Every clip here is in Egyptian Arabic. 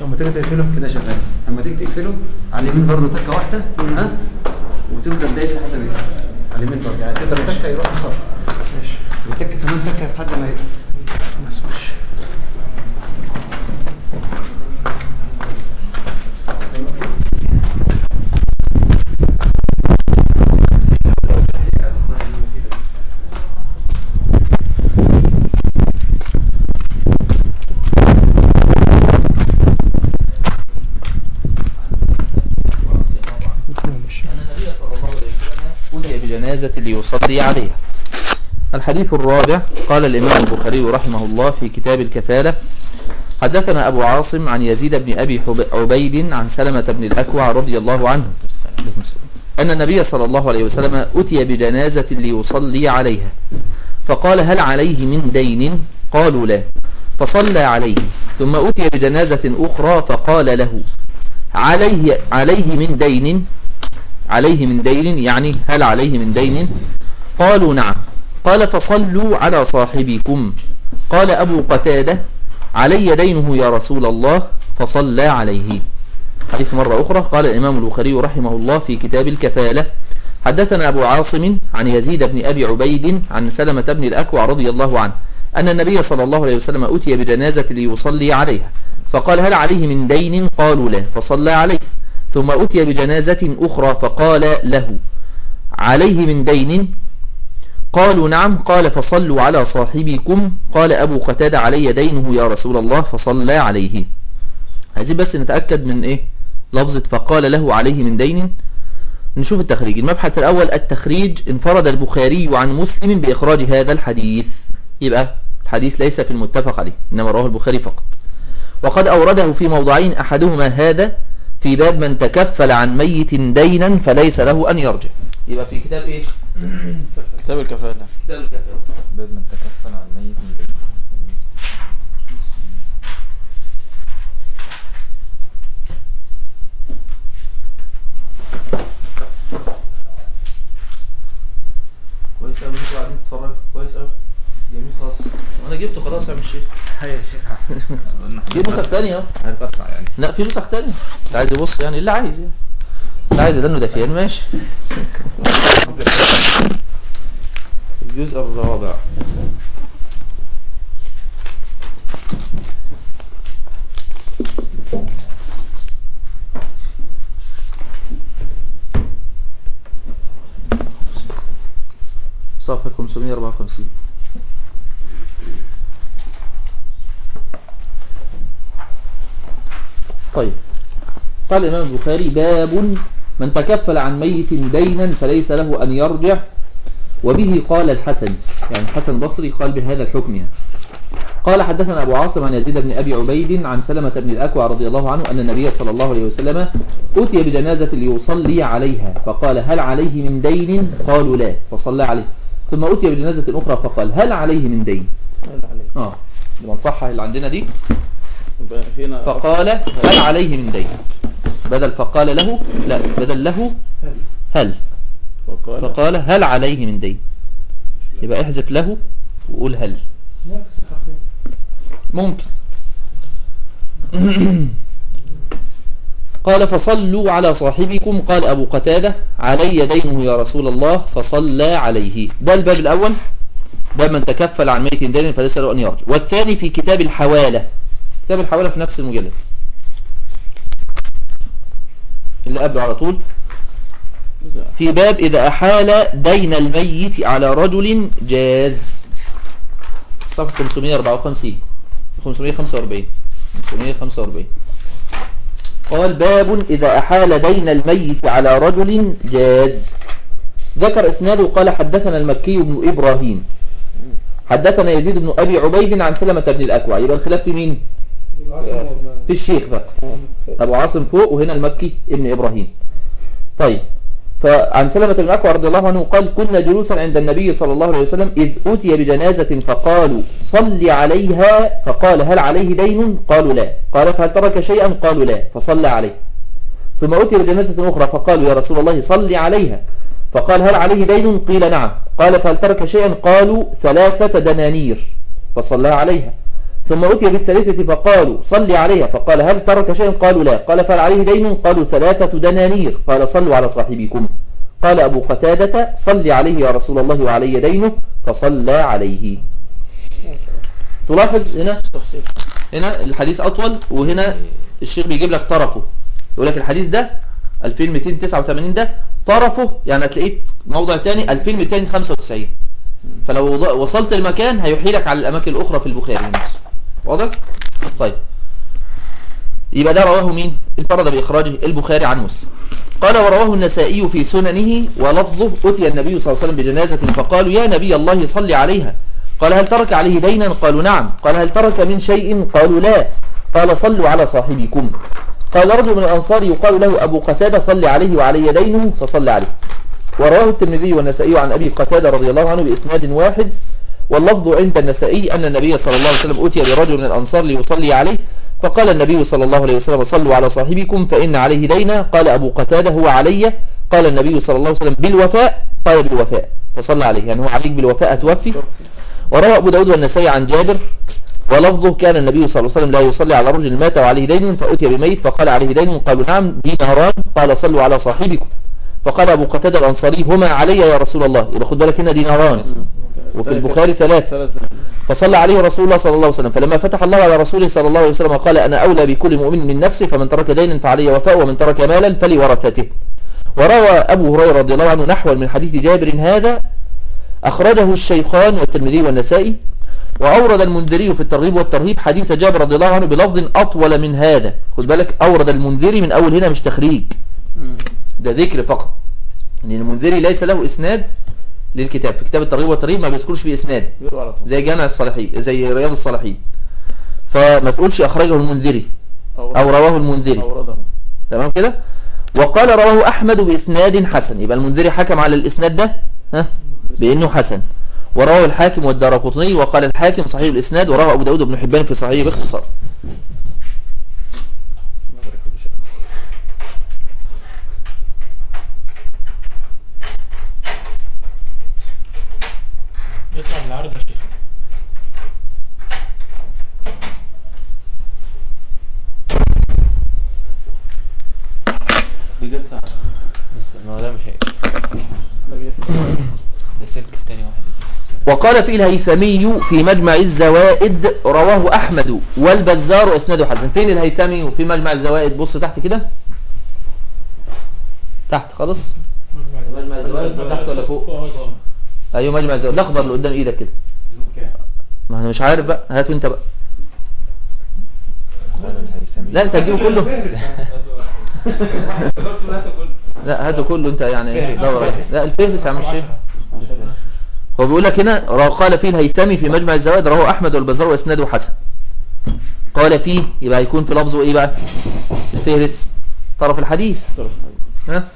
لما تيجي تقفله كده شغال اما تيجي تقفله على اليمين برضه تكه واحده ها وتفضل دايس لحد ما يقفل على اليمين برضه يعني تضرب تكه يروح يصفر ماشي وتكه كمان تكه لحد ما يقفل بس ماشي ماشي أن النبي صلى الله عليه وسلم أتي بجنازة ليصلي عليها الحديث الرابع قال الإمام البخاري رحمه الله في كتاب الكفالة حدثنا أبو عاصم عن يزيد بن أبي حب- عبيد عن سلمة بن الأكوع رضي الله عنه أن النبي صلى الله عليه وسلم أتي بجنازة ليصلي عليها فقال هل عليه من دين قالوا لا فصلى عليه ثم أتي بجنازة أخرى فقال له عليه عليه من دين عليه من دين يعني هل عليه من دين قالوا نعم قال فصلوا على صاحبكم قال أبو قتادة علي دينه يا رسول الله فصلى عليه حديث مرة أخرى قال الإمام البخاري رحمه الله في كتاب الكفالة حدثنا أبو عاصم عن يزيد بن أبي عبيد عن سلمة بن الأكوع رضي الله عنه أن النبي صلى الله عليه وسلم أتي بجنازة ليصلي عليها فقال هل عليه من دين قالوا لا فصلى عليه ثم أتي بجنازة أخرى فقال له عليه من دين قالوا نعم قال فصلوا على صاحبكم قال أبو قتادة علي دينه يا رسول الله فصلى عليه عايزين بس نتأكد من إيه لفظة فقال له عليه من دين نشوف التخريج المبحث الأول التخريج انفرد البخاري عن مسلم بإخراج هذا الحديث يبقى الحديث ليس في المتفق عليه إنما رواه البخاري فقط وقد أورده في موضعين أحدهما هذا في باب من تكفل عن ميت دينا فليس له أن يرجع يبقى في كتاب إيه؟ كتاب الكفالة كتاب الكفالة باب من تكفل عن ميت من بيت كويس قوي انتوا قاعدين تتفرجوا كويس قوي جميل خالص وانا جبته خلاص يا عم الشيخ هيا يا شيخ في نسخ ثانيه اهو هتأسرع يعني لا في نسخ ثانيه اللي عايز يبص يعني اللي عايز يعني اللي عايز يدنه دافيان ماشي الجزء الرابع صفحة 554 طيب قال الإمام البخاري باب من تكفل عن ميت دينا فليس له أن يرجع وبه قال الحسن يعني الحسن البصري قال بهذا الحكم يعني. قال حدثنا أبو عاصم عن يزيد بن أبي عبيد عن سلمة بن الأكوع رضي الله عنه أن النبي صلى الله عليه وسلم أتي بجنازة ليصلي عليها فقال هل عليه من دين قالوا لا فصلى عليه ثم أتي بجنازة أخرى فقال هل عليه من دين اه لما نصحح اللي عندنا دي يبقى فينا فقال هل عليه من دين بدل فقال له لا بدل له هل وقال فقال هل عليه من دين يبقى احذف له وقول هل ممكن قال فصلوا على صاحبكم قال أبو قتادة علي دينه يا رسول الله فصلى عليه ده الباب الأول باب من تكفل عن ميت دين فليس له أن يرجع والثاني في كتاب الحوالة كتاب الحوالة في نفس المجلد اللي قبله على طول في باب إذا أحال دين الميت على رجل جاز صفحة 554 545 545 قال باب إذا أحال دين الميت على رجل جاز ذكر إسناده قال حدثنا المكي بن إبراهيم حدثنا يزيد بن أبي عبيد عن سلمة بن الأكوع يبقى الخلاف في مين؟ في الشيخ بقى أبو عاصم فوق وهنا المكي ابن إبراهيم طيب فعن سلمة بن الأكوع رضي الله عنه قال كنا جلوسا عند النبي صلى الله عليه وسلم إذ أتي بجنازة فقالوا صل عليها فقال هل عليه دين قالوا لا قال فهل ترك شيئا قالوا لا فصلى عليه ثم أتي بجنازة أخرى فقالوا يا رسول الله صل عليها فقال هل عليه دين قيل نعم قال فهل ترك شيئا قالوا ثلاثة دنانير فصلى عليها ثم أتي بالثالثة فقالوا صل عليها فقال هل ترك شيئا قالوا لا قال فهل عليه دين قالوا ثلاثة دنانير قال صلوا على صاحبكم قال أبو قتادة صل عليه يا رسول الله وعلي دينه فصلى عليه تلاحظ هنا تفصيل هنا الحديث أطول وهنا الشيخ بيجيب لك طرفه يقول لك الحديث ده 2289 ده طرفه يعني هتلاقيه في موضع تاني 2295 فلو وض- وصلت المكان هيحيلك على الأماكن الأخرى في البخاري نفسه واضح؟ طيب يبقى ده رواه مين؟ انفرد بإخراجه البخاري عن مسلم قال ورواه النسائي في سننه ولفظه أتي النبي صلى الله عليه وسلم بجنازة فقالوا يا نبي الله صل عليها قال هل ترك عليه دينا قالوا نعم قال هل ترك من شيء قالوا لا قال صلوا على صاحبكم قال رجل من الأنصار يقال له أبو قتادة صل عليه وعلي دينه فصل عليه ورواه الترمذي والنسائي عن أبي قتادة رضي الله عنه بإسناد واحد واللفظ عند النسائي أن النبي صلى الله عليه وسلم أتي برجل من الأنصار ليصلي عليه فقال النبي صلى الله عليه وسلم صلوا على صاحبكم فإن عليه دينا قال أبو قتادة هو علي قال النبي صلى الله عليه وسلم بالوفاء قال بالوفاء فصلى عليه يعني هو عليك بالوفاء توفي وروى أبو داود والنسائي عن جابر ولفظه كان النبي صلى الله عليه وسلم لا يصلي على رجل مات وعليه دين فأتي بميت فقال عليه دين قالوا نعم ديناران قال صلوا على صاحبكم فقال أبو قتادة الأنصاري هما علي يا رسول الله يبقى خد بالك هنا ديناران وفي البخاري ثلاث ثلاث فصلى عليه رسول الله صلى الله عليه وسلم فلما فتح الله على رسوله صلى الله عليه وسلم قال أنا أولى بكل مؤمن من نفسه فمن ترك دينا فعليه وفاء ومن ترك مالا فلورثته وروى أبو هريرة رضي الله عنه نحو من حديث جابر هذا أخرجه الشيخان والترمذي والنسائي وأورد المنذري في الترغيب والترهيب حديث جابر رضي الله عنه بلفظ أطول من هذا خد بالك أورد المنذري من أول هنا مش تخريج ده ذكر فقط ان المنذري ليس له إسناد للكتاب في كتاب الترغيب والترهيب ما بيذكرش فيه إسناد بيقولوا على طول زي جامع الصالحين زي رياض الصالحين فما تقولش أخرجه المنذري أو رواه المنذري أورده تمام كده وقال رواه أحمد بإسناد حسن يبقى المنذري حكم على الإسناد ده ها بأنه حسن ورواه الحاكم والدارقطني وقال الحاكم صحيح الإسناد ورواه أبو داود بن حبان في صحيح باختصار الله يبارك فيك. يطلع من العرض يا شيخ دي جلسة بس ما هو ده مش هيك ما بيطلع. ده سلك تاني واحد اسمه وقال في الهيثمي في مجمع الزوائد رواه أحمد والبزار وإسناده حسن فين الهيثمي وفي مجمع الزوائد بص تحت كده تحت خالص مجمع الزوائد تحت ولا فوق فوق طبعا ايوه مجمع الزوائد الاخضر اللي قدام ايدك كده ما انا مش عارف بقى هاته انت بقى قال الهيثمي لا انت هتجيبه كله لا هاته كله انت يعني ايه دور عليه. لا الفهرس يا عم الشيخ هو بيقول لك هنا را- قال فيه الهيثمي في مجمع الزوائد رواه احمد والبزار واسناده حسن قال فيه يبقى هيكون في لفظه ايه بقى الفهرس طرف الحديث طرف حاجة. ها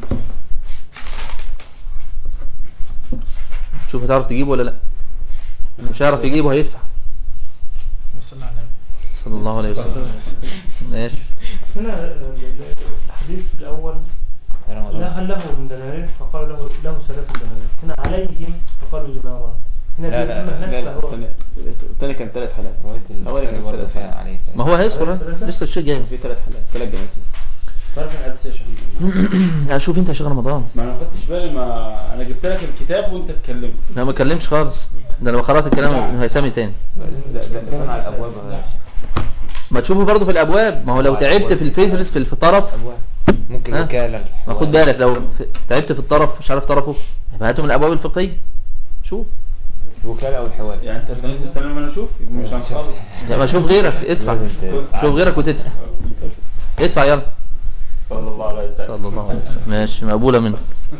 شوف هتعرف تجيبه ولا لا مش هيعرف يجيبه هيدفع صلى على النبي صلى الله عليه وسلم ماشي هنا الحديث الأول لا رمضان هل له من دنانير فقالوا له له ثلاث دنانير هنا عليهم فقالوا ديناران هنا لا، دي- لا، أما لا هناك لا فهو الثاني الثاني كان ثلاث حالات رواية الأولاني البخاري كان برضه ثلاث فيها حالات عليه ما هو هيذكر ها؟ لسه الشيء جاي في ثلاث حالات ثلاث جماعات تعرف الحديث يا شيخ لا شوف انت يا شيخ رمضان ما انا ما خدتش بالي ما انا جبت لك الكتاب وانت اتكلمت لا ما اتكلمش خالص ده انا قرات الكلام ابن هيثمي تاني ده ده كمان على الابواب يا شيخ. ما تشوفه برضه في الابواب ما هو لو تعبت في الفيفرس في الطرف ابواب ممكن ها؟ وكالة ما خد بالك لو في- تعبت في الطرف مش عارف طرفه يبقى هاته من الابواب الفقهيه شوف الوكالة او الحوالي يعني انت اديت السلام انا اشوف يبقى مش هنخلص لا ما شوف غيرك ادفع لازم ت- شوف غيرك وتدفع ادفع يلا صلى الله عليه وسلم صلى الله عليه وسلم ماشي مقبوله منك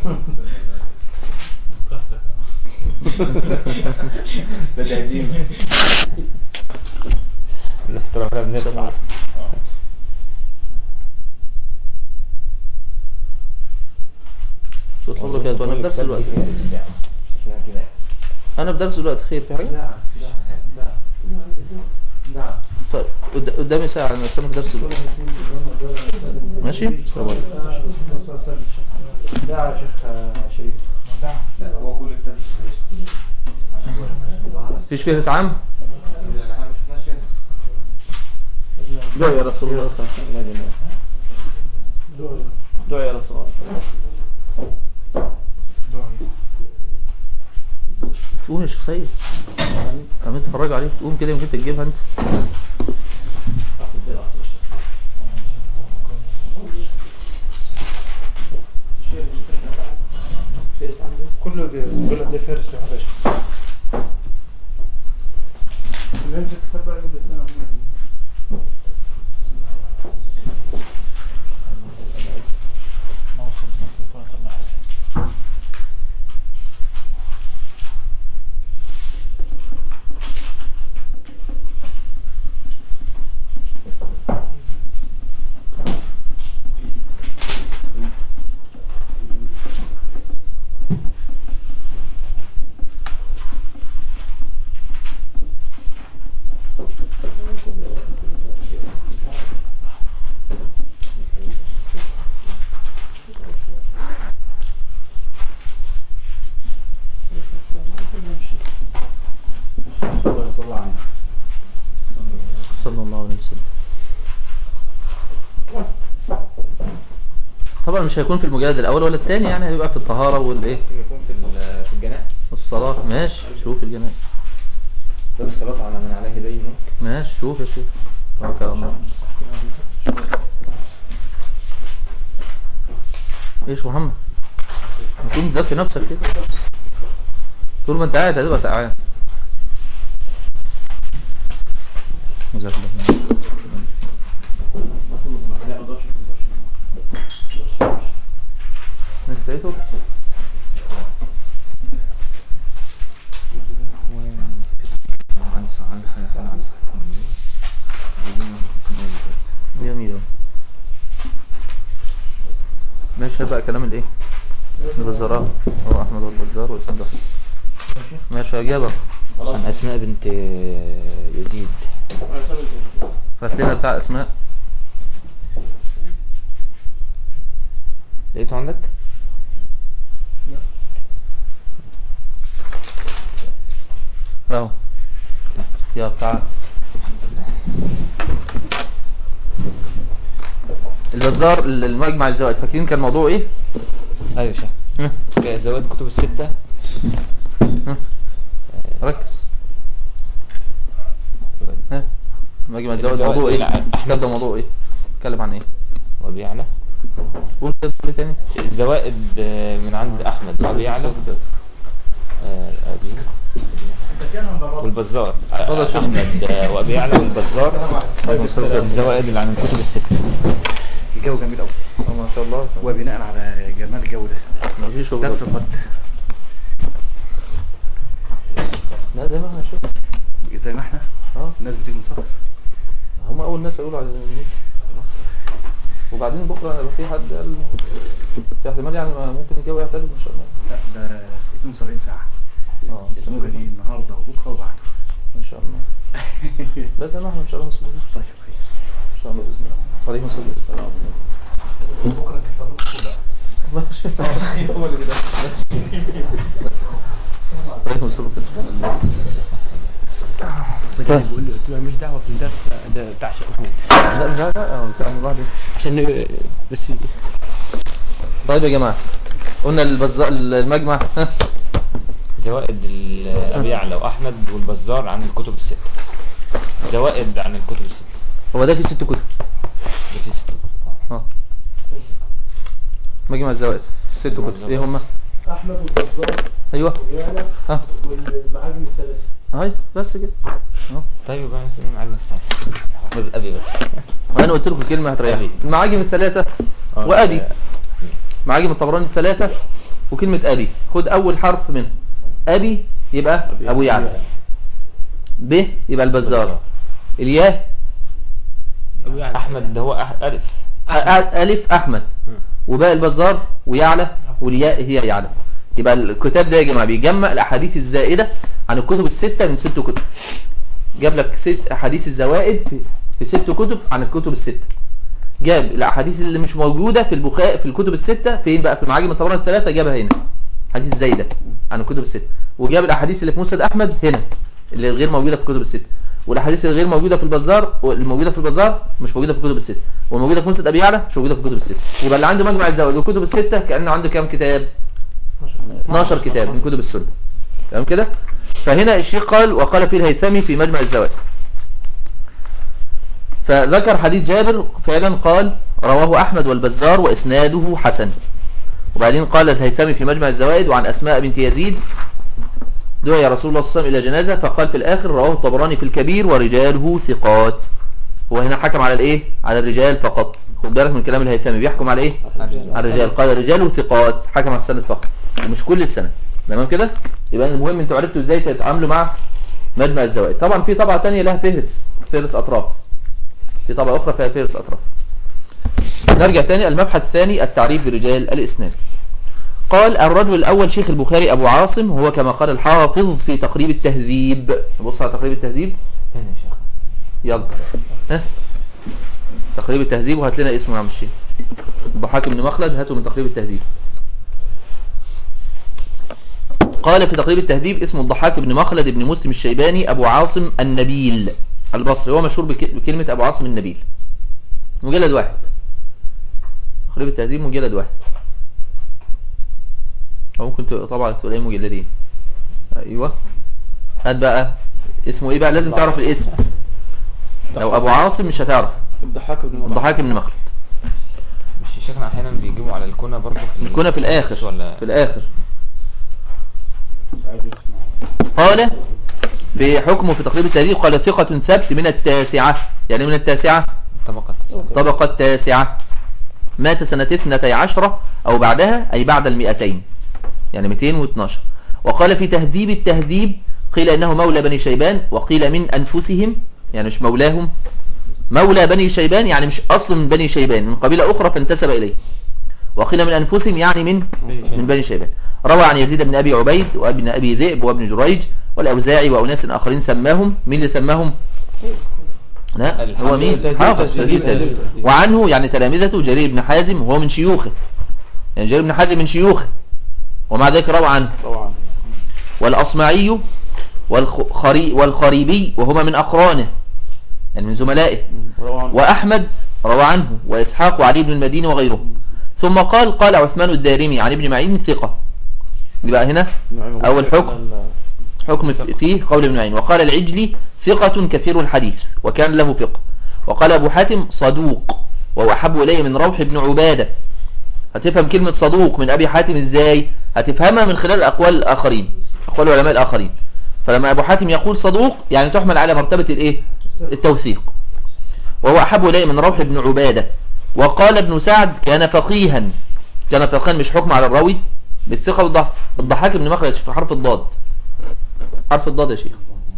قصدك ده تقديم الاحترام احنا بندفع صوت حضرتك يا انا في درس الوقت شكلها كده انا في درس الوقت خير في حاجه نعم نعم نعم طيب قد- قدامي ساعه انا لسه في درس الوقت ماشي السلام عليكم دعا يا شيخ شريف لا هو كل الكتاب مفيش فهرس عام احنا ما شفناش فين دعي يا رسول الله صلى الله عليه وسلم يا جماعة دعي يا رسول الله دعي تقوم يا شيخ سيد عم تتفرج عليك تقوم كده يمكن تجيبها انت كله دي بيقول لك ده فارس لوحده اللي انت كتاب بقى يبقى اثنين عمال ما وصلنا يكون طلع صلى الله عليه وسلم طبعا مش هيكون في المجلد الاول ولا الثاني يعني هيبقى في الطهاره والايه ممكن يكون في ال- في الجنائز والصلاه ماشي شوف الجنائز ده الصلاة على من عليه دين ماشي شوف يا شيخ توكل على الله ايش محمد تكون تدفي نفسك كده طول ما انت قاعد هتبقى سقعان جزاك الله خير. انت لقيته عن عن عن عن جميل أوي. ماشي هبقى كلام الايه البزارات هو احمد والبزار واسم ده ماشي اجابه عن أسماء بنت يزيد هات لنا بتاع اسماء لقيته عندك؟ اهو يا بتاع البزار المجمع الزوائد فاكرين كان موضوع ايه أيوة شيخ ها؟ زوائد كتب الستة ركز ها مجمع الزوائد الزوائد موضوع ايه الع- احنا ده موضوع ايه اتكلم عن ايه وبيعلى قول كده قول تاني الزوائد آه، من عند أحمد وبيعلى آه، أبي والبزار اتفضل يا شيخ. أحمد آه، وبيعلى والبزار الزوائد اللي عن الكتب الستة الجو جميل قوي ما شاء الله وبناء على جمال الجو ده ما فيش شغل درس الغد لا زي ما احنا شوف زي ما احنا اه الناس بتيجي من سفر هم اول ناس يقولوا على النيل خلاص وبعدين بكره هيبقى في حد قال في احتمال يعني ما ممكن الجو يعتدل ان شاء الله لا ده 72 ساعة اه الموجة دي النهاردة وبكرة وبعده ان شاء الله لا زي ما احنا ان شاء الله مسلمين طيب خير ان شاء الله باذن الله عليكم السلام بكرة تفضلوا ماشي هم اللي كده عليكم السلام اصل كان بيقول لي قلت له مش دعوه في الدرس ده- ده بتاع شيخ محمود لا لا لا هو بتاع بعد عشان آه، بس طيب يا جماعه قلنا البزاء المجمع ها زوائد ال- أبي يعلى وأحمد والبزار عن الكتب الستة الزوائد عن الكتب الستة هو ده في ست كتب ده في ست كتب آه. اه مجمع الزوائد ست مجمع كتب ايه هم احمد والبزار ايوه ويانا ها والمعاجم الثلاثه هاي بس كده طيب يبقى مثلا معاك مستعصي حافظ أبي بس وانا قلت لكم كلمه هتريحني أبي. المعاجم الثلاثه آه، وابي آه، معاجم الطبراني الثلاثه وكلمه ابي خد اول حرف منها ابي يبقى ابو يعلى ب يبقى البزار الياء أبو يعلى. أحمد ده هو أح- ألف أ- أ- الف احمد وباقي البزار ويعلى والياء هي يعلى يبقى الكتاب ده يا جماعه بيجمع الاحاديث الزائده عن الكتب السته من ست كتب جاب لك ست احاديث الزوائد في, في ست كتب عن الكتب السته جاب الاحاديث اللي مش موجوده في البخاري في الكتب السته فين بقى في معاجم الطبراني الثلاثه جابها هنا حديث زايده عن الكتب السته وجاب الاحاديث اللي في مسند احمد هنا اللي غير موجوده في الكتب السته والاحاديث الغير موجوده في البزار والموجوده في البزار مش موجوده في الكتب السته والموجوده في مسند ابي يعلى مش موجوده في الكتب السته يبقى اللي عنده مجمع الزوائد والكتب السته كانه عنده كام كتاب 12 كتاب من كتب السنه تمام كده فهنا الشيخ قال وقال فيه الهيثمي في مجمع الزوائد فذكر حديث جابر فعلا قال رواه أحمد والبزار وإسناده حسن وبعدين قال الهيثمي في مجمع الزوائد وعن أسماء بنت يزيد دعي رسول الله صلى الله عليه وسلم إلى جنازة فقال في الآخر رواه الطبراني في الكبير ورجاله ثقات هو هنا حكم على الإيه؟ على الرجال فقط خد بالك من كلام الهيثمي بيحكم على إيه؟ على الرجال قال الرجال ثقات حكم على السند فقط ومش كل السنة تمام كده؟ يبقى المهم انتوا عرفتوا ازاي تتعاملوا مع مجمع الزوائد طبعا في طبعة تانية لها فهرس فهرس أطراف في طبعة أخرى فيها فهرس أطراف نرجع تاني المبحث الثاني التعريف برجال الإسناد قال الرجل الأول شيخ البخاري أبو عاصم هو كما قال الحافظ في تقريب التهذيب نبص على تقريب التهذيب هنا يا شيخ يلا ها تقريب التهذيب وهات لنا اسمه يا عم الشيخ الضحاك بن مخلد هاته من تقريب التهذيب قال في تقريب التهذيب اسمه الضحاك بن مخلد بن مسلم الشيباني أبو عاصم النبيل البصري هو مشهور بك- بكلمة أبو عاصم النبيل مجلد واحد تقريب التهذيب مجلد واحد أو ممكن تبقى طبعا تلاقيه مجلدين أيوة هات بقى اسمه ايه بقى لازم تعرف الاسم لو ابو عاصم مش هتعرف الضحاك بن مبارك الضحاك بن مخلد مش شيخنا احيانا بيجيبوا على الكنى برضه في الكنى في الاخر ولا في الاخر قال في حكمه في تقريب التهذيب قال ثقة ثبت من التاسعة يعني من التاسعة طبقة طبقة التاسعة مات سنة اثنتي عشرة أو بعدها أي بعد المئتين يعني 212 وقال في تهذيب التهذيب قيل إنه مولى بني شيبان وقيل من أنفسهم يعني مش مولاهم مولى بني شيبان يعني مش أصل من بني شيبان من قبيلة أخرى فانتسب إليه وقيل من أنفسهم يعني من من بني شيبان روى عن يزيد بن أبي عبيد وابن أبي ذئب وابن جريج والأوزاعي وأناس آخرين سماهم مين اللي سماهم لا هو مين تهذيب- حافظ تهذيب- تهذيب تهذيب- تهذيب تهذيب. وعنه يعني تلامذته جرير بن حازم وهو من شيوخه يعني جرير بن حازم من شيوخه ومع ذلك روى عنه طبعا والأصمعي والخري والخريبي وهما من أقرانه يعني من زملائه روى عنه. وأحمد روى عنه وإسحاق وعلي بن المديني وغيره ثم قال قال عثمان الدارمي عن ابن معين ثقة يبقى هنا نعم. أول حكم حكم فيه قول ابن معين وقال العجلي ثقة كثير الحديث وكان له فقه وقال أبو حاتم صدوق وهو أحب إليه من روح بن عبادة هتفهم كلمة صدوق من أبي حاتم إزاي هتفهمها من خلال أقوال الآخرين أقوال العلماء الآخرين فلما أبو حاتم يقول صدوق يعني تحمل على مرتبة الإيه التوثيق وهو أحب إليه من روح بن عبادة وقال ابن سعد كان فقيها كان فقيها مش حكم على الراوي بالثقة والضحك الضحاك بن مخلد في حرف الضاد حرف الضاد يا شيخ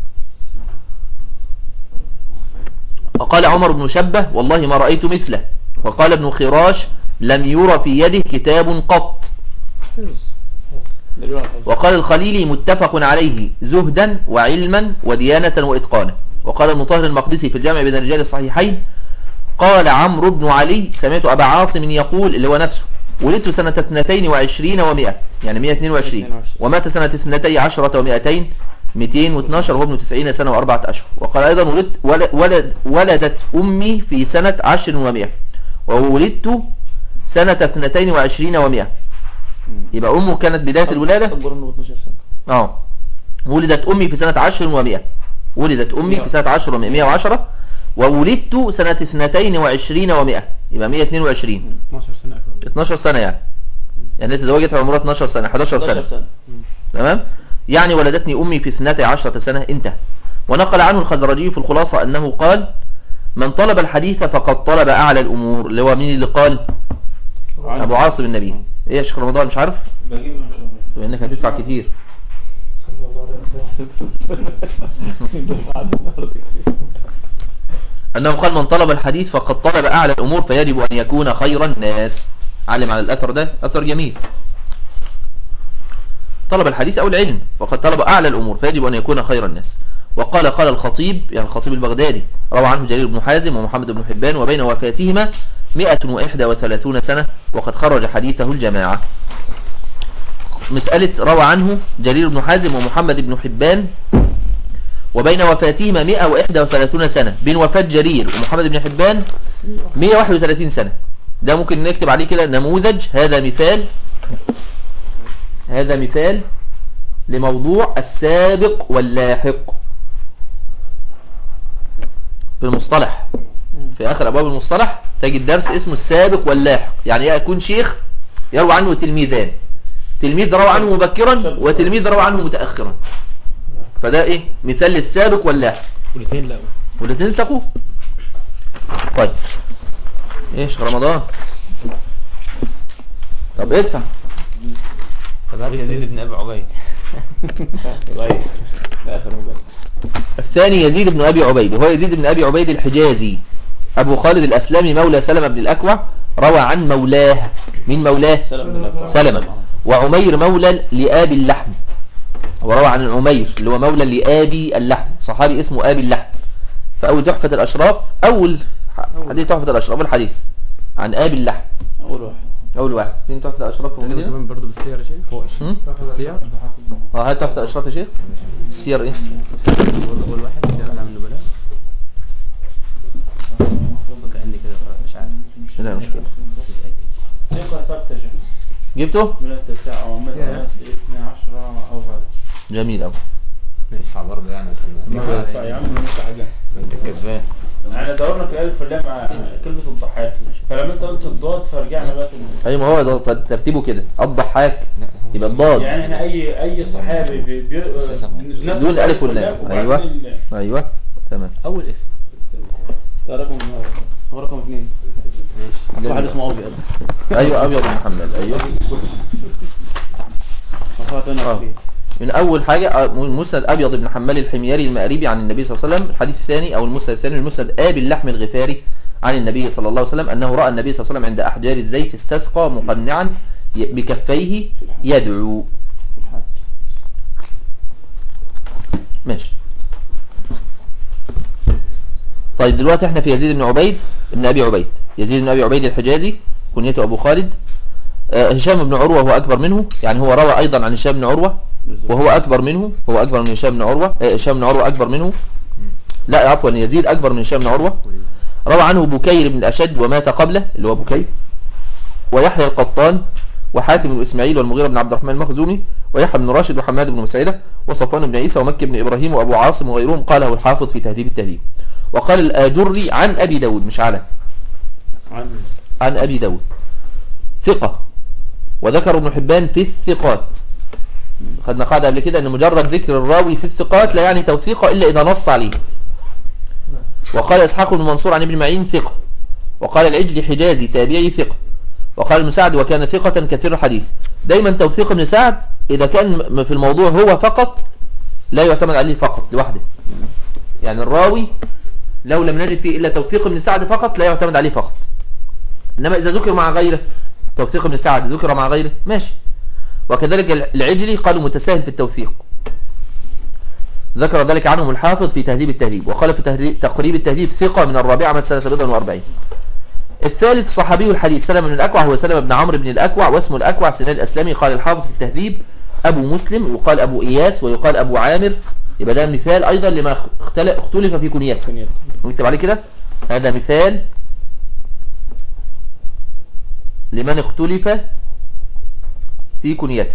وقال عمر بن شبه والله ما رأيت مثله وقال ابن خراش لم يرى في يده كتاب قط دليل على الحديث. وقال الخليلي متفق عليه زهدا وعلما وديانة وإتقانا وقال المطهر المقدسي في الجامع بين رجال الصحيحين قال عمرو بن علي سمعت أبا عاصم يقول اللي هو نفسه ولدت سنة 22 و100 يعني 122 ومات سنة 12 و200 212 وهو ابن 90 سنة وأربعة أشهر وقال أيضا ولد ولد ولد ولدت أمي في سنة 10 و100 وولدت سنة 22 و100 يبقى أمه كانت بداية الولادة اكبر منه ب 12 سنه اه ولدت أمي في سنة عشر و100 ولدت أمي في سنة عشر و100 110 وولدت سنة اثنتين وعشرين و100 يبقى 122 12 سنه اكبر 12 سنة يعني يعني هي تزوجت عمرها 12 سنة 11 سنة 11 سنه تمام يعني ولدتني أمي في اثنتي عشرة سنة انتهى ونقل عنه الخزرجي في الخلاصة أنه قال من طلب الحديث فقد طلب أعلى الأمور اللي هو مين اللي قال أبو عاصم النبي إيه يا شيخ رمضان مش عارف بجيب ان شاء الله بما إنك هتدفع كتير صلى الله عليه وسلم أنه قال من طلب الحديث فقد طلب أعلى الأمور فيجب أن يكون خير الناس علم على الأثر ده أثر جميل طلب الحديث أو العلم وقد طلب أعلى الأمور فيجب أن يكون خير الناس وقال قال الخطيب يعني الخطيب البغدادي روى عنه جرير بن حازم ومحمد بن حبان وبين وفاتهما 131 سنة وقد خرج حديثه الجماعة مسألة روى عنه جرير بن حازم ومحمد بن حبان وبين وفاتهما 131 سنة بين وفاة جرير ومحمد بن حبان 131 سنة ده ممكن نكتب عليه كده نموذج هذا مثال هذا مثال لموضوع السابق واللاحق في المصطلح في آخر أبواب المصطلح تجد درس اسمه السابق واللاحق يعني يكون شيخ يروى عنه تلميذان تلميذ روى عنه مبكرا وتلميذ روى عنه متأخرا فده ايه مثال للسابق واللاحق والاثنين لا والاثنين التقوه طيب ايش رمضان طب ادفع طب هات يزيد بن ابي عبيد غير اخر مبارك الثاني يزيد بن أبي عبيد وهو يزيد بن أبي عبيد الحجازي أبو خالد الأسلمي مولى سلمة بن الأكوع روى عن مولاه من مولاه سلام بالله سلمة وعمير مولى لآبي اللحم وروى عن عمير اللي هو مولى لآبي اللحم صحابي اسمه آبي اللحم فأول تحفة الأشراف أول حديث تحفة الأشراف الحديث عن آبي اللحم اول واحد أول واحد فين تحفة الأشراف تقريبا موجودين؟ كمان برضه بالسير يا شيخ فوق هم؟ بالسير اه هات تحفة الأشراف يا شيخ السير إيه؟ اول أول واحد سير اعلام النبلاء كأني كده مش عارف لا مش فاهم يبقى ثبت يا شيخ جبته؟ من التسعة او من يا. 12 او بعد جميل أوي ادفع برضه يعني عشان ما ينفع يا عم انت حاجة انت الكسبان احنا دورنا في الالف واللام مع كلمة الضحاك فلما انت قلت الضاد فرجعنا بقى في ال- أي ما هو ده ترتيبه كده الضحاك لا هو يبقى الضاد يعني احنا اي اي صحابي بي بي بنطلق دون ألف واللام. وبعدين أيوة. ال- أيوه تمام اول اسم ده رقم هو رقم اثنين جميل. واحد اسمه ابيض أيوه أبيض بن محمد أيوه مصطفى انا آه. فيه من أول حاجة آه، مسند أبيض بن حمال الحميري المأربي عن النبي صلى الله عليه وسلم الحديث الثاني أو المسند الثاني المسند آبي اللحم الغفاري عن النبي صلى الله عليه وسلم أنه رأى النبي صلى الله عليه وسلم عند أحجار الزيت استسقى مقنعا ي- بكفيه يدعو ماشي طيب دلوقتي احنا في يزيد بن عبيد بن أبي عبيد يزيد بن أبي عبيد الحجازي كنيته أبو خالد آه، هشام بن عروة هو أكبر منه يعني هو روى أيضا عن هشام بن عروة وهو أكبر منه هو أكبر من هشام بن عروة آه، هشام بن عروة أكبر منه لا عفوا يزيد أكبر من هشام بن عروة روى عنه بكير بن الأشد ومات قبله اللي هو بكير ويحيى القطان وحاتم بن إسماعيل والمغيرة بن عبد الرحمن المخزومي ويحيى بن راشد وحماد بن مسعدة وصفوان بن عيسى ومكي بن إبراهيم وأبو عاصم وغيرهم قاله الحافظ في تهذيب التهذيب وقال الآجري عن أبي داود مش على عن عن أبي داود ثقة وذكر ابن حبان في الثقات خدنا قاعدة قبل كده أن مجرد ذكر الراوي في الثقات لا يعني توثيقه إلا إذا نص عليه وقال إسحاق بن منصور عن ابن معين ثقة وقال العجل حجازي تابعي ثقة وقال ابن سعد وكان ثقة كثير الحديث دايما توثيق ابن سعد إذا كان م- في الموضوع هو فقط لا يعتمد عليه فقط لوحده يعني الراوي لو لم نجد فيه إلا توثيق ابن سعد فقط لا يعتمد عليه فقط إنما إذا ذكر مع غيره توثيق ابن سعد ذكر مع غيره ماشي وكذلك العجلي قالوا متساهل في التوثيق ذكر ذلك عنهم الحافظ في تهذيب التهذيب وقال في تهذيب- تقريب التهذيب ثقة من الرابعة من سنة بضع وأربعين الثالث صحابي الحديث سلم بن الأكوع هو سلم بن عمرو بن الأكوع واسمه الأكوع سنان الأسلمي قال الحافظ في التهذيب أبو مسلم ويقال أبو إياس ويقال أبو عامر يبقى ده مثال أيضا لما اختل- اختلف في كنيته نكتب عليه كده هذا مثال لمن اختلف في كنيته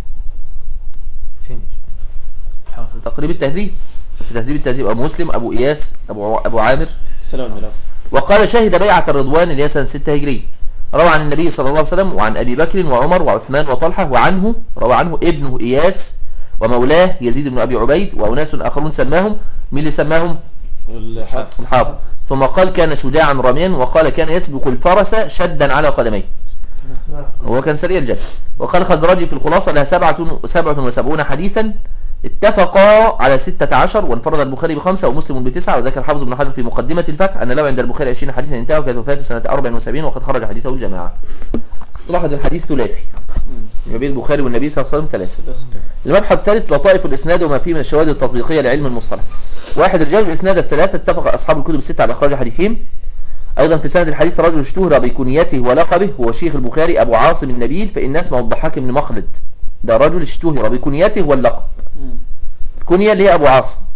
فين تقريب التهذيب في تهذيب التهذيب أبو مسلم أبو إياس أبو, أبو عامر سلام بالله وقال شهد بيعة الرضوان اللي هي سنة 6 هجري روى عن النبي صلى الله عليه وسلم وعن أبي بكر وعمر وعثمان وطلحة وعنه روى عنه ابنه إياس ومولاه يزيد بن أبي عبيد وأناس آخرون سماهم مين اللي سماهم الحافظ الحافظ ثم قال كان شجاعا راميا وقال كان يسبق الفرس شدا على قدميه هو كان سريع الجد وقال خزرجي في الخلاصة لها سبعة, سبعة وسبعون حديثا اتفقا على ستة عشر وانفرد البخاري بخمسة ومسلم بتسعة وذكر حافظ بن حجر في مقدمة الفتح أن له عند البخاري 20 حديثا انتهى وكانت وفاته سنة 74 وقد خرج حديثه الجماعة تلاحظ الحديث ثلاثي ما بين البخاري والنبي صلى الله عليه وسلم ثلاثة المبحث الثالث لطائف الإسناد وما فيه من الشواهد التطبيقية لعلم المصطلح واحد رجال الإسناد الثلاثة اتفق أصحاب الكتب الستة على إخراج حديثهم أيضا في سند الحديث رجل اشتهر بكنيته ولقبه هو شيخ البخاري أبو عاصم النبيل فإن اسمه الضحاك بن مخلد ده رجل اشتهر بكنيته واللقب الكنية اللي هي أبو عاصم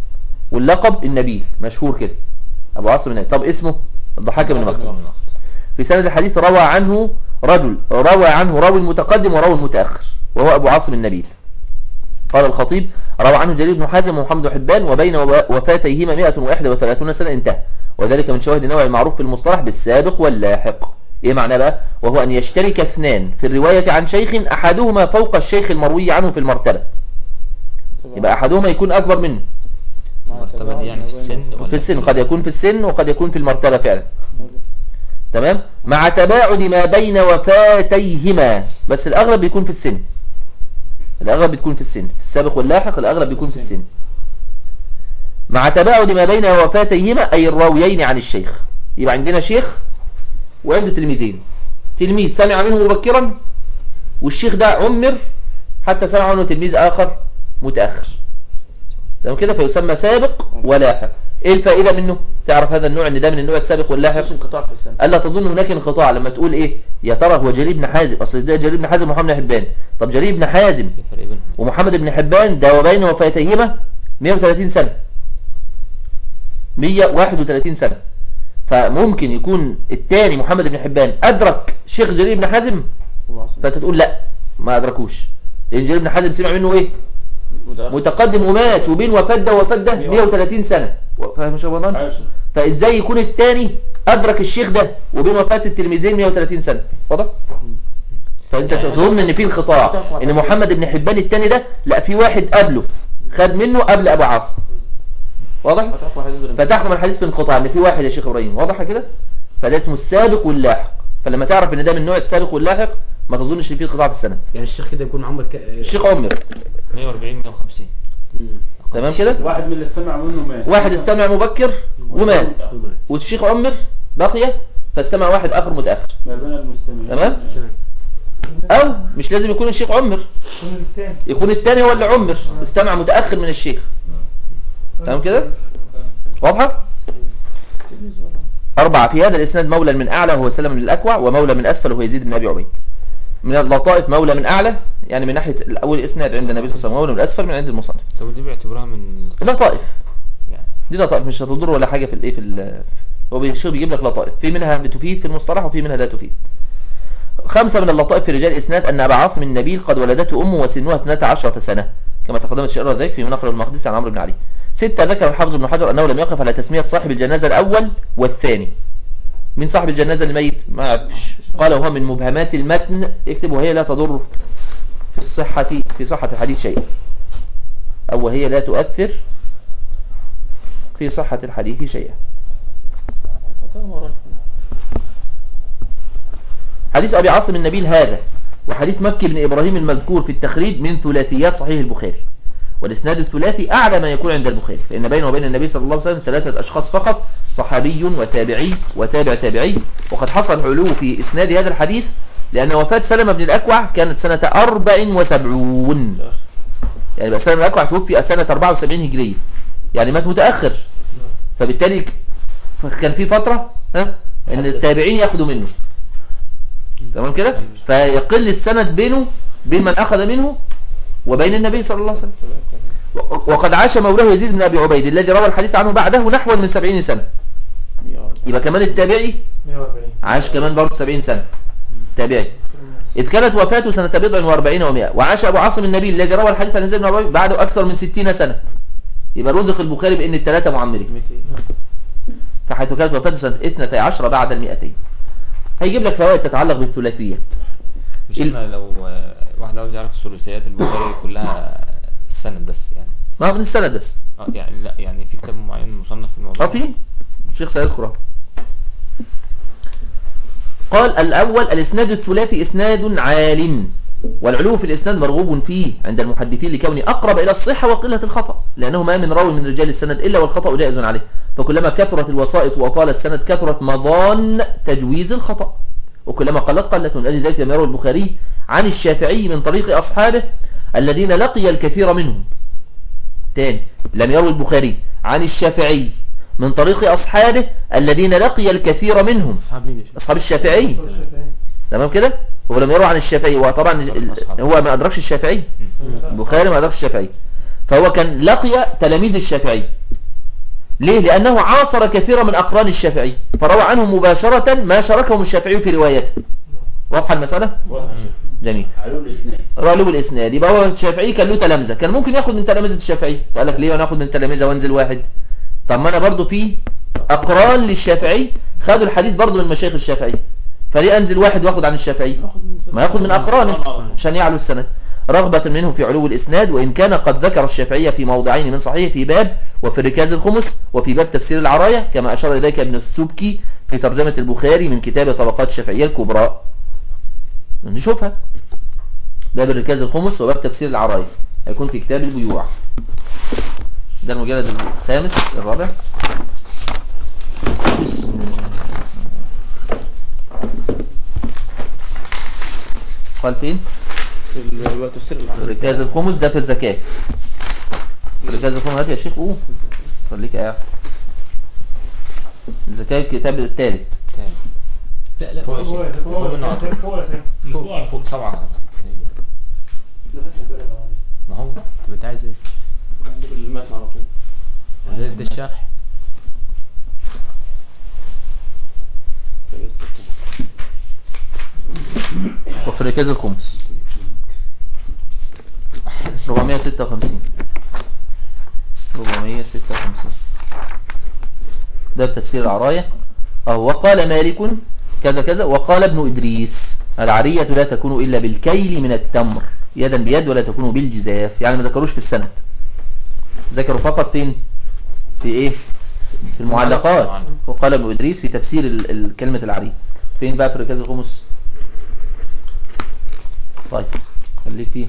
واللقب النبيل مشهور كده ابو عاصم النبيل طب اسمه الضحاك بن مخلد في سند الحديث روى عنه رجل روى عنه راوي المتقدم وراوي المتأخر وهو أبو عاصم النبيل قال الخطيب روى عنه جرير بن حازم ومحمد بن حبان وبين وفاتيهما 131 سنة انتهى وذلك من شواهد النوع المعروف في المصطلح بالسابق واللاحق ايه معنى بقى وهو ان يشترك اثنان في الرواية عن شيخ احدهما فوق الشيخ المروي عنه في المرتبة يبقى احدهما يكون اكبر منه المرتبة دي يعني في السن ولا في السن قد يكون في السن وقد يكون في المرتبة فعلا تمام مع تباعد ما بين وفاتيهما بس الأغلب بيكون في السن الأغلب بيكون في السن في السابق واللاحق الأغلب بيكون في السن مع تباعد ما بين وفاتيهما أي الراويين عن الشيخ يبقى عندنا شيخ وعنده تلميذين تلميذ سمع منه مبكرا والشيخ ده عمر حتى سمع منه تلميذ آخر متأخر تمام كده فيسمى سابق ولاحق ايه الفائدة منه تعرف هذا النوع ان ده من النوع السابق واللاحق مفيش انقطاع في السنة الا تظن هناك انقطاع لما تقول ايه يا ترى هو جرير بن حازم اصل ده جرير بن حازم ومحمد بن حبان طب جرير بن حازم في فرق بينهم ومحمد بن حبان ده وبين وفاتيهما 130 سنة 131 سنة فممكن يكون الثاني محمد بن حبان ادرك شيخ جرير بن حازم فانت تقول لا ما ادركوش لان جرير بن حازم سمع منه ايه متقدم ومات وبين وفاة ده وفاة ده 130 سنة فاهم يا شيخ رمضان عايش. فازاي يكون الثاني ادرك الشيخ ده وبين وفاة التلميذين 130 سنة واضح فانت تظن ان في انقطاع ان محمد بن حبان الثاني ده لا في واحد قبله خد منه قبل ابو عاصم واضح فتحكم حديث بالانقطاع فتحكم الحديث في انقطاع ان في واحد يا شيخ ابراهيم واضح كده فده اسمه السابق واللاحق فلما تعرف ان ده من نوع السابق واللاحق ما تظنش ان في انقطاع في السنة يعني الشيخ كده يكون عمر ك... الشيخ عمر 140 150 تمام كده واحد من اللي استمع منه مات واحد استمع مبكر ومات والشيخ عمر بقي فاستمع واحد اخر متاخر ما بين المستمعين تمام او مش لازم يكون الشيخ عمر يكون الثاني يكون الثاني هو اللي عمر استمع متاخر من الشيخ تمام كده واضحه أربعة في هذا الإسناد مولى من أعلى وهو سلم من الأكوع ومولى من أسفل وهو يزيد بن أبي عبيد من اللطائف مولى من أعلى يعني من ناحية الأول إسناد عند النبي صلى الله عليه وسلم مولى من أسفل من عند المصنف طب دي باعتبارها من لطائف يعني دي لطائف مش هتضر ولا حاجة في الايه في ال- هو بيشوف بيجيب لك لطائف في منها بتفيد في المصطلح وفي منها لا تفيد خمسة من اللطائف في رجال الإسناد أن أبا عاصم النبيل قد ولدته أمه وسنها 12 سنة كما تقدمت شعر ذلك في مناقل المقدس عن عمرو بن علي ستة ذكر الحافظ ابن حجر أنه لم يقف على تسمية صاحب الجنازة الأول والثاني من صاحب الجنازة الميت ما يعرفش قال وهو من مبهمات المتن اكتب وهي لا تضر في الصحة في صحة الحديث شيئا أو وهي لا تؤثر في صحة الحديث شيئا حديث أبي عاصم النبيل هذا وحديث مكي بن إبراهيم المذكور في التخريج من ثلاثيات صحيح البخاري والإسناد الثلاثي أعلى ما يكون عند البخاري فإن بينه وبين النبي صلى الله عليه وسلم ثلاثة أشخاص فقط صحابي وتابعي وتابع تابعي وقد حصل علو في إسناد هذا الحديث لأن وفاة سلمة بن الأكوع كانت سنة 74 يعني بقى سلمة بن الأكوع توفي سنة 74 هجرية يعني مات متأخر فبالتالي كان في فترة ها ان التابعين ياخدوا منه تمام كده فيقل السند بينه بين من اخذ منه وبين النبي صلى الله عليه وسلم و- وقد عاش مولاه يزيد بن ابي عبيد الذي روى الحديث عنه بعده نحو من 70 سنة يبقى كمان التابعي 140 عاش كمان برضه 70 سنة تابعي إذ كانت وفاته سنة بضع و40 و100 وعاش أبو عاصم النبي الذي روى الحديث عن يزيد بن أبي عبيد بعده أكثر من 60 سنة يبقى رزق البخاري بأن الثلاثة معمرين فحيث كانت وفاته سنة 12 بعد المئتين هيجيب لك فوائد تتعلق بالثلاثيات مش ال- احنا لو آه، واحد عاوز يعرف ثلاثيات البخاري كلها السند بس يعني ما هو من السند بس اه يعني لا يعني في كتاب معين مصنف في الموضوع اه في الشيخ سيذكره قال الأول الإسناد الثلاثي إسناد عال والعلو في الإسناد مرغوب فيه عند المحدثين لكونه أقرب إلى الصحة وقلة الخطأ لأنه ما من راوي من رجال السند إلا والخطأ جائز عليه فكلما كثرت الوسائط وطال السند كثرت مضان تجويز الخطأ وكلما قلت قلت من أجل ذلك لما يروي البخاري عن الشافعي من طريق أصحابه الذين لقي الكثير منهم تاني لم يروي البخاري عن الشافعي من طريق أصحابه الذين لقي الكثير منهم اصحاب مين يا شيخ أصحاب الشافعي تمام كده هو لم يروي عن الشافعي وطبعا ال- هو ما أدركش الشافعي البخاري ما أدركش الشافعي فهو كان لقي تلاميذ الشافعي ليه لأنه عاصر كثيرا من أقران الشافعي فروى عنه مباشرة ما شاركهم الشافعي في روايته واضحة المسألة؟ جميل علول الاثنين رالو الاسناد يبقى هو الشافعي كان له تلامذه كان ممكن ياخد من تلامذه الشافعي فقال لك ليه انا اخد من تلامذه وانزل واحد طب ما انا برضو في اقران للشافعي خدوا الحديث برضو من مشايخ الشافعي فليه انزل واحد واخد عن الشافعي ما ياخد من اقرانه عشان يعلو السند رغبة منه في علو الإسناد وإن كان قد ذكر الشافعية في موضعين من صحيح في باب وفي الركاز الخمس وفي باب تفسير العراية كما أشار إليك ابن السبكي في ترجمة البخاري من كتاب طبقات الشافعية الكبرى نشوفها باب الركاز الخمس وباب تفسير العراية هيكون في كتاب البيوع ده المجلد الخامس الرابع بسم الله. قال فين الوقت السر الركاز الخمس ده في الزكاة الركاز الخمس هات يا شيخ قوم خليك قاعد الزكاة الكتاب الثالث لا لا فوق يا هو شيخ. هو فوق النهار. هو هو فوق فوق سبعة ما هو طب انت عايز ايه؟ عندك المتن على طول ده, ده الشرح وفي الركاز الخمس 456 456 ده بتفسير العراية أو وقال مالك كذا كذا وقال ابن إدريس العرية لا تكون إلا بالكيل من التمر يدا بيد ولا تكون بالجزاف يعني ما ذكروش في السند ذكروا فقط فين في ايه في المعلقات وقال ابن إدريس في تفسير ال- ال- كلمة العرية فين بقى في ركاز الخمس طيب خليك فيها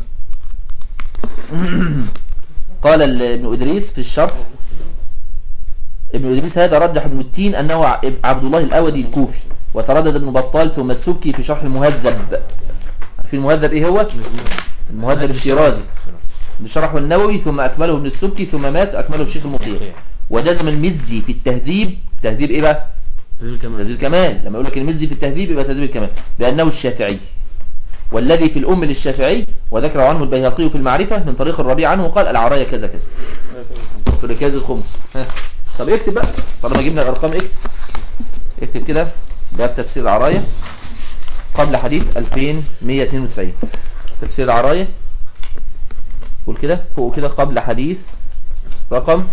قال ال- ابن إدريس في الشرح ابن إدريس هذا رجح ابن التين أنه ع- عبد الله الأودي الكوفي وتردد ابن بطال ثم السبكي في شرح المهذب في المهذب ايه هو المهذب الشيرازي اللي شرحه النووي ثم أكمله ابن السبكي ثم مات أكمله الشيخ المطيع وجزم المزي في التهذيب تهذيب ايه بقى تزيل كمان تهذيب الكمال لما يقول لك المزي في التهذيب يبقى تهذيب الكمال بأنه الشافعي والذي في الأم للشافعي وذكر عنه البيهقي في المعرفة من طريق الربيع عنه وقال العراية كذا كذا في الركاز الخمس ها. طب اكتب بقى طالما جبنا الأرقام اكتب اكتب كده باب تفسير العراية قبل حديث 2192 تفسير العراية قول كده فوق كده قبل حديث رقم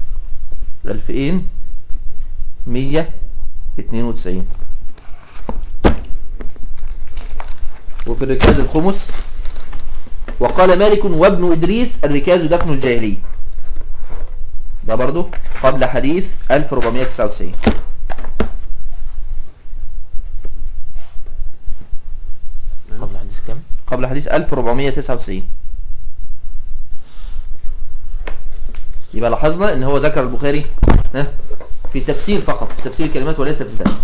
2192 وفي الركاز الخمس وقال مالك وابن إدريس الركاز دفن الجاهلية ده برضو قبل حديث 1499 قبل حديث كام؟ قبل حديث 1499 يبقى لاحظنا ان هو ذكر البخاري ها في تفسير فقط تفسير كلمات وليس في السند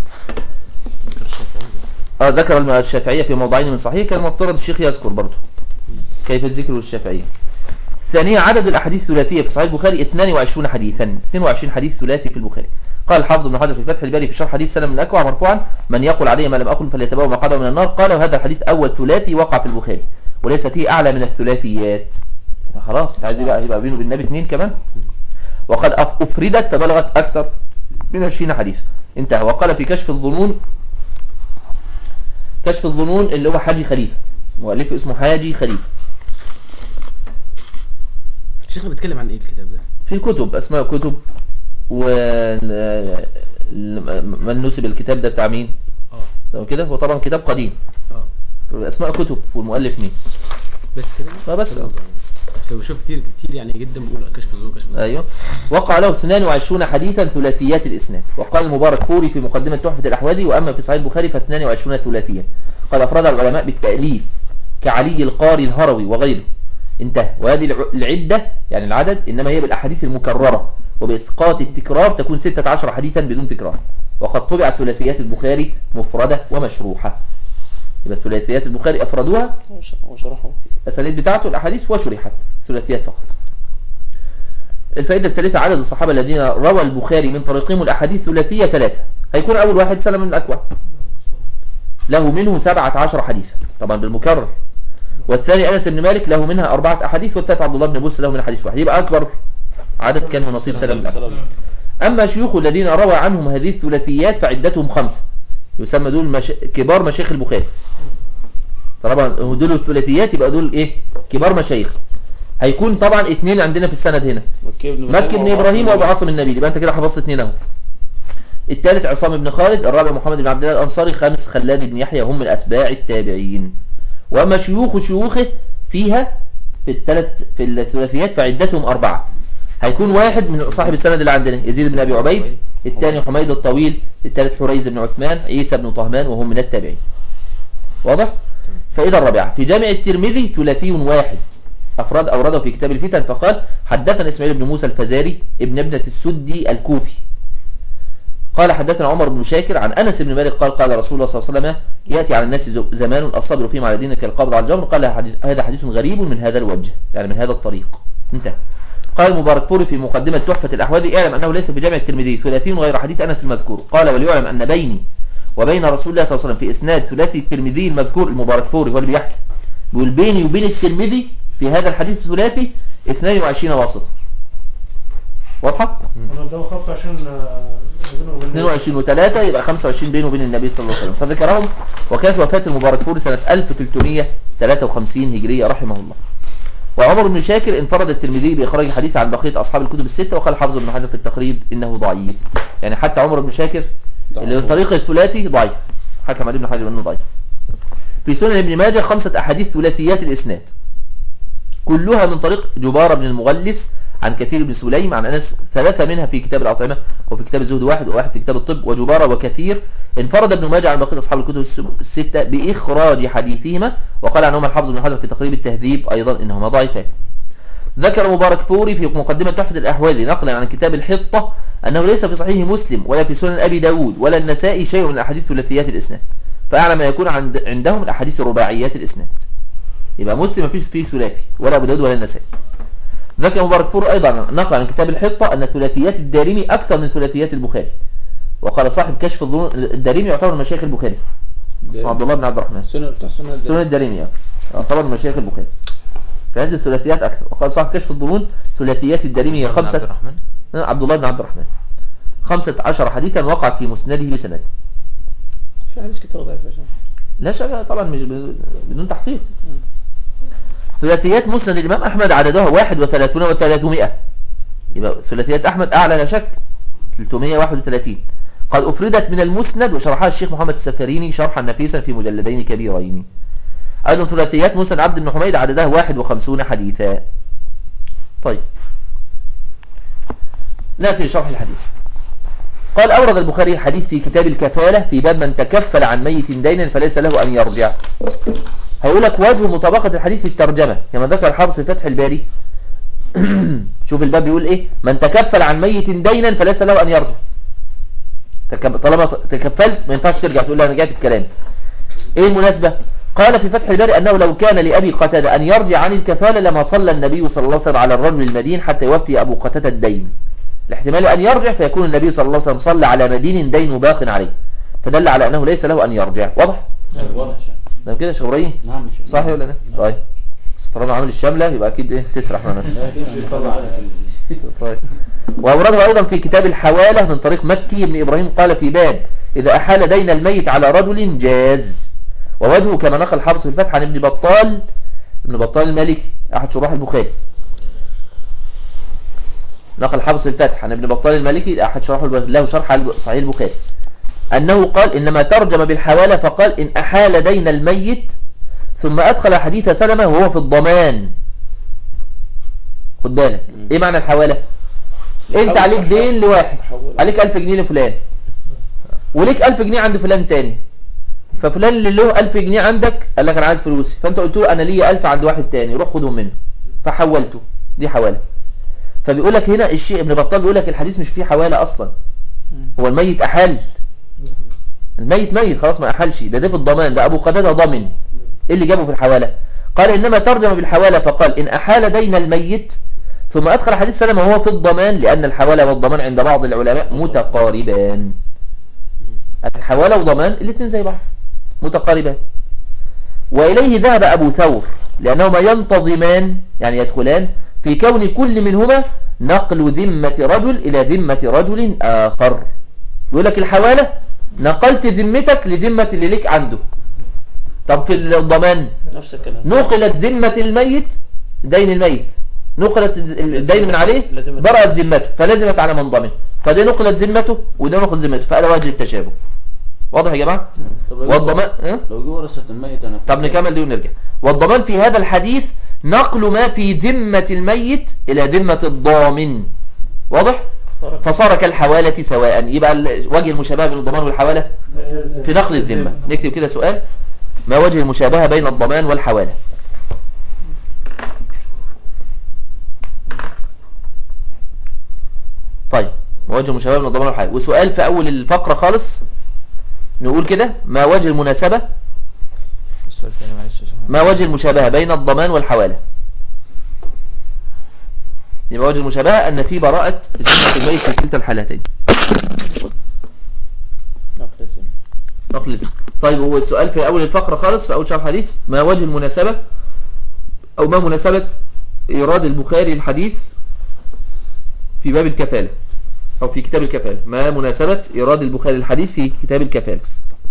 اه ذكر الم- الشافعية في موضعين من صحيح كان المفترض الشيخ يذكر برضه كيف الذكر للشافعية ثانيا عدد الاحاديث الثلاثية في صحيح البخاري 22 حديثا 22 حديث ثلاثي في البخاري قال الحافظ ابن حجر في فتح الباري في شرح حديث سلم من الاكوع مرفوعا من يقول عليه ما لم اقل فليتبوأ مقعده من النار قال وهذا الحديث اول ثلاثي وقع في البخاري وليس فيه اعلى من الثلاثيات يبقى خلاص انت عايز يبقى يبقى بينه وبين النبي اثنين كمان وقد أف- افردت فبلغت اكثر من 20 حديث انتهى وقال في كشف الظنون كشف الظنون اللي هو حاجي خليفه مؤلفه اسمه حاجي خليفه الشيخ بيتكلم عن ايه الكتاب ده؟ في كتب اسماء كتب و من نسب الكتاب ده بتاع مين اه تمام كده هو طبعا كتاب قديم اه اسماء كتب والمؤلف مين بس كده؟ اه بس اه. بس بشوف كتير كتير يعني جدا بيقول كشف الظهور كشف الظهور ايوه وقع له 22 حديثا ثلاثيات الاسناد وقال المبارك فوري في مقدمه تحفه الاحوادي واما في صحيح البخاري ف 22 ثلاثيا قد افرد العلماء بالتاليف كعلي القاري الهروي وغيره انتهى وهذه الع- العده يعني العدد انما هي بالاحاديث المكرره وباسقاط التكرار تكون 16 حديثا بدون تكرار وقد طبعت ثلاثيات البخاري مفرده ومشروحه يبقى ثلاثيات البخاري افردوها وشرحه الأسانيد بتاعته الأحاديث وشرحت ثلاثيات فقط الفائدة الثالثة عدد الصحابة الذين روى البخاري من طريقهم الأحاديث ثلاثية ثلاثة هيكون أول واحد سلم من الأكوع له منه سبعة عشر حديثا طبعا بالمكرر والثاني أنس بن مالك له منها أربعة أحاديث والثالث عبد الله بن بوس له من حديث واحد يبقى أكبر عدد كان من نصيب سلم الأكبر أما شيوخ الذين روى عنهم هذه الثلاثيات فعدتهم خمسة يسمى دول مش... كبار مشايخ البخاري طبعا دول الثلاثيات يبقى دول ايه كبار مشايخ هيكون طبعا اثنين عندنا في السند هنا مكي بن مكي بن ابراهيم وابو عاصم النبيل يبقى انت كده حفظت اثنين اهو الثالث عصام بن خالد الرابع محمد بن عبد الله الانصاري الخامس خلاد بن يحيى هم من اتباع التابعين واما شيوخ شيوخه فيها في الثلاث في الثلاثيات فعدتهم اربعه هيكون واحد من صاحب السند اللي عندنا يزيد بن ابي عبيد الثاني حميد الطويل الثالث حريز بن عثمان عيسى بن طهمان وهم من التابعين واضح فإذا الرابعة في جامع الترمذي ثلاثي واحد أفراد أورده في كتاب الفتن فقال حدثنا إسماعيل بن موسى الفزاري ابن ابنة السدي الكوفي قال حدثنا عمر بن شاكر عن أنس بن مالك قال قال رسول الله صلى الله عليه وسلم يأتي على الناس ز- زمان الصبر فيهم على دينك القبض على الجمر قال حديث- هذا حديث غريب من هذا الوجه يعني من هذا الطريق انتهى قال المبارك فوري في مقدمة تحفة الأحوال اعلم أنه ليس في جامع الترمذي ثلاثي غير حديث أنس المذكور قال وليعلم أن بيني وبين رسول الله صلى الله عليه وسلم في إسناد ثلاثي الترمذي المذكور المبارك فوري هو اللي بيحكي بيقول بيني وبين الترمذي في هذا الحديث الثلاثي 22 واسطة واضحة؟ انا ده خف عشان آه، بينه وبين 22 و3 يبقى 25 بينه وبين النبي صلى الله عليه وسلم فذكرهم وكانت وفاة المبارك فوري سنة 1353 هجرية رحمه الله وعمر بن شاكر انفرد الترمذي بإخراج حديث عن بقية أصحاب الكتب الستة وقال حافظ بن حجر في التقريب إنه ضعيف يعني حتى عمر بن شاكر اللي من طريق الثلاثي ضعيف حكم عليه ابن حجر انه ضعيف في سنن ابن ماجه خمسة أحاديث ثلاثيات الإسناد كلها من طريق جبارة بن المغلس عن كثير بن سليم عن أنس ثلاثة منها في كتاب الأطعمة وفي كتاب الزهد واحد وواحد في كتاب الطب وجبارة وكثير انفرد ابن ماجه عن بقية أصحاب الكتب الس- الستة بإخراج حديثهما وقال عنهما الحافظ بن حجر في تقريب التهذيب أيضا إنهما ضعيفان ذكر مبارك فوري في مقدمة تحفة الأحوال نقلا عن كتاب الحطة أنه ليس في صحيح مسلم ولا في سنن أبي داود ولا النسائي شيء من أحاديث ثلاثيات الإسناد فأعلى ما يكون عند عندهم الأحاديث رباعيات الإسناد يبقى مسلم ما فيش فيه ثلاثي ولا أبو داود ولا النسائي ذكر مبارك فوري أيضا نقلا عن كتاب الحطة أن ثلاثيات الدارمي أكثر من ثلاثيات البخاري وقال صاحب كشف الظنون الدارمي يعتبر من مشايخ البخاري اسمه عبد الله بن عبد الرحمن سنة بتاع سنة سنن الدارمي آه. يعتبر من مشايخ البخاري فعنده الثلاثيات أكثر وقال صاحب كشف الظنون ثلاثيات الدارمي هي عبد خمسة الرحمن آه، عبد الله بن عبد الرحمن خمسة عشر حديثا وقع في مسنده بسنده في حديث كتير ضعيف يا شيخ لا شك طبعا مش ب- بدون تحقيق ثلاثيات مسند الإمام أحمد عددها 31 و300 يبقى ثلاثيات أحمد أعلى لا شك 331 قد أفردت من المسند وشرحها الشيخ محمد السفريني شرحا نفيسا في مجلدين كبيرين أيضا ثلاثيات مسند عبد بن حميد عددها 51 حديثا طيب نأتي لشرح الحديث قال أورد البخاري الحديث في كتاب الكفالة في باب من تكفل عن ميت دينا فليس له أن يرجع هقول لك وجه مطابقة الحديث الترجمة كما ذكر الحافظ في فتح الباري شوف الباب بيقول ايه من تكفل عن ميت دينا فليس له ان يرجع تكب- طالما ت- تكفلت ما ينفعش ترجع تقول لي انا رجعت الكلام ايه المناسبة قال في فتح الباري انه لو كان لابي قتادة ان يرجع عن الكفالة لما صلى النبي صلى الله عليه وسلم على الرجل المدين حتى يوفي ابو قتادة الدين الاحتمال ان يرجع فيكون النبي صلى الله عليه وسلم صلى على مدين دين باق عليه فدل على انه ليس له ان يرجع واضح واضح ده كده شغريه نعم مش صح ولا لا طيب بس طالما عامل الشامله يبقى اكيد ايه تسرح مع نفسك طيب واورده ايضا في كتاب الحواله من طريق مكي بن ابراهيم قال في باب اذا احال دين الميت على رجل جاز ووجهه كما نقل الحافظ في الفتح عن ابن بطال ابن بطال المالكي احد شراح البخاري نقل الحافظ في الفتح عن ابن بطال المالكي احد شراح البخاري له شرح على صحيح البخاري أنه قال إنما ترجم بالحوالة فقال إن أحال دين الميت ثم أدخل حديث سلمة وهو في الضمان خد بالك إيه معنى الحوالة أنت عليك دين لواحد عليك ألف جنيه لفلان وليك ألف جنيه عند فلان تاني ففلان اللي له ألف جنيه عندك قال لك أنا عايز فلوسي فأنت قلت له أنا ليا ألف عند واحد تاني روح خدهم منه فحولته دي حوالة فبيقول لك هنا الشيء ابن بطال بيقول لك الحديث مش فيه حوالة أصلا هو الميت أحل الميت ميت خلاص ما أحلش ده ده في الضمان ده أبو قتادة ضمن إيه اللي جابه في الحوالة قال إنما ترجم بالحوالة فقال إن أحال دين الميت ثم أدخل حديث سلمة وهو في الضمان لأن الحوالة والضمان عند بعض العلماء متقاربان الحوالة وضمان الاثنين زي بعض متقاربان وإليه ذهب أبو ثور لأنهما ينتظمان يعني يدخلان في كون كل منهما نقل ذمة رجل إلى ذمة رجل آخر يقول لك الحوالة نقلت ذمتك لذمة اللي لك عنده طب في الضمان نفس الكلام نقلت ذمة الميت دين الميت نقلت الدين من عليه لازمت- برأت ذمته فلزمت على من ضمن فده نقلت ذمته وده نقلت ذمته فهذا واجب التشابه واضح يا جماعة طب لو- والضمان اه؟ لو جه ورثة الميت انا طب نكمل دي ونرجع والضمان في هذا الحديث نقل ما في ذمة الميت إلى ذمة الضامن واضح صار فصار كالحوالة سواء يبقى ال- وجه المشابهة بين الضمان والحوالة في نقل الذمة نكتب كده سؤال ما وجه المشابهة بين الضمان والحوالة طيب ما وجه المشابهة بين الضمان والحوالة وسؤال في أول الفقرة خالص نقول كده ما وجه المناسبة السؤال الثاني معلش يا شيخ ما وجه المشابهة بين الضمان والحوالة يبقى وجه المشابهة أن في براءة ذمة الميت في كلتا الحالتين نقل الذمة نقل الذمة. طيب هو السؤال في أول الفقرة خالص في أول شرح الحديث ما وجه المناسبة أو ما مناسبة إيراد البخاري الحديث في باب الكفالة أو في كتاب الكفالة ما مناسبة إيراد البخاري الحديث في كتاب الكفالة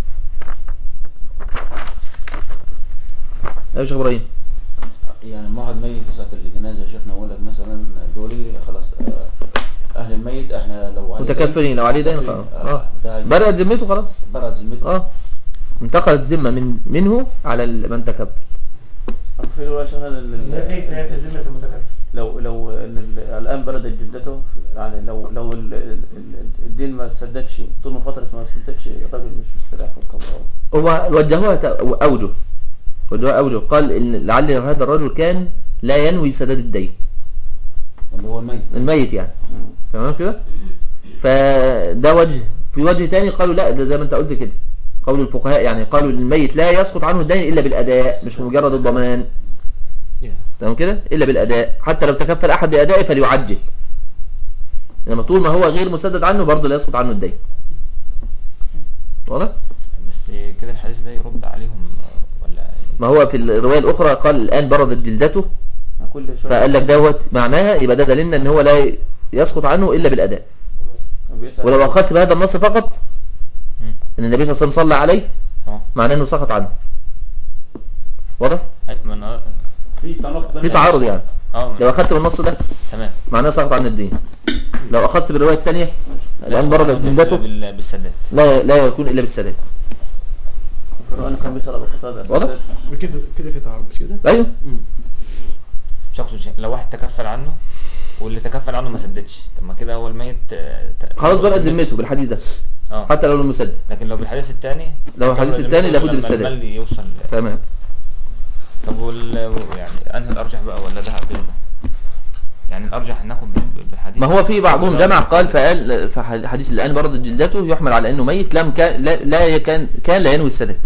أيوة يا شيخ إبراهيم يعني ما واحد ميت في ساعة الجنازة يا شيخنا يقول لك مثلا دولي خلاص آه، أهل الميت احنا لو عليه دين- متكفلين لو عليه دين متكفلين. خلاص اه ده برأت ذمته خلاص برأت ذمته اه انتقلت الذمة من منه على ال- من تكفل في رواية شغل ده في في ذمة المتكفل لو لو ان ال- الان بردت جلدته يعني لو لو ال- ال- ال- الدين ما سددش طول ما فتره ما سددش الراجل مش مستريح في القبر هو وجهوها ت- أوجه وجهوها أوجه قال إن لعل هذا الرجل كان لا ينوي سداد الدين اللي هو الميت الميت يعني تمام كده فده وجه في وجه تاني قالوا لا ده زي ما انت قلت كده قول الفقهاء يعني قالوا الميت لا يسقط عنه الدين إلا بالأداء مش مجرد الضمان تمام كده إلا بالأداء حتى لو تكفل أحد بأدائه فليعجل إنما طول ما هو غير مسدد عنه برضه لا يسقط عنه الدين واضح؟ بس كده الحديث ده يرد عليهم ولا ما هو في الرواية الأخرى قال الآن بردت جلدته كل شويه فقال لك دوت معناها يبقى ده دليلنا ان هو لا يسقط عنه الا بالاداء بيسأل- ولو اخذت بهذا النص فقط ان النبي صلى الله عليه وسلم صلى عليه اه معناه انه سقط عنه واضح أي- ما أنا- في تعلق في تعارض يعني اه لو اخذت بالنص ده تمام معناه سقط عن الدين لو اخذت بالروايه الثانيه الان بردت عنهم جلدته بال- بالسداد لا لا يكون الا بالسداد في الرواية كان بيسأل ابو قتاده واضح؟ كده كده في تعارض مش كده؟ ايوه شخص شيء. لو واحد تكفل عنه واللي تكفل عنه ما سددش طب ما كده هو الميت آه، ت- خلاص برأت ذمته بالحديث ده اه حتى لو لم يسدد لكن لو بالحديث الثاني لو الحديث الثاني لابد بالسداد. المال يوصل تمام طب وال يعني انهي الارجح بقى ولا ده غير ده يعني الارجح ناخد بال- بالحديث ما هو في بعضهم جمع قال فقال في حديث الان بردت جلدته يحمل على انه ميت لم كان لا, لا كان كان لا ينوي السداد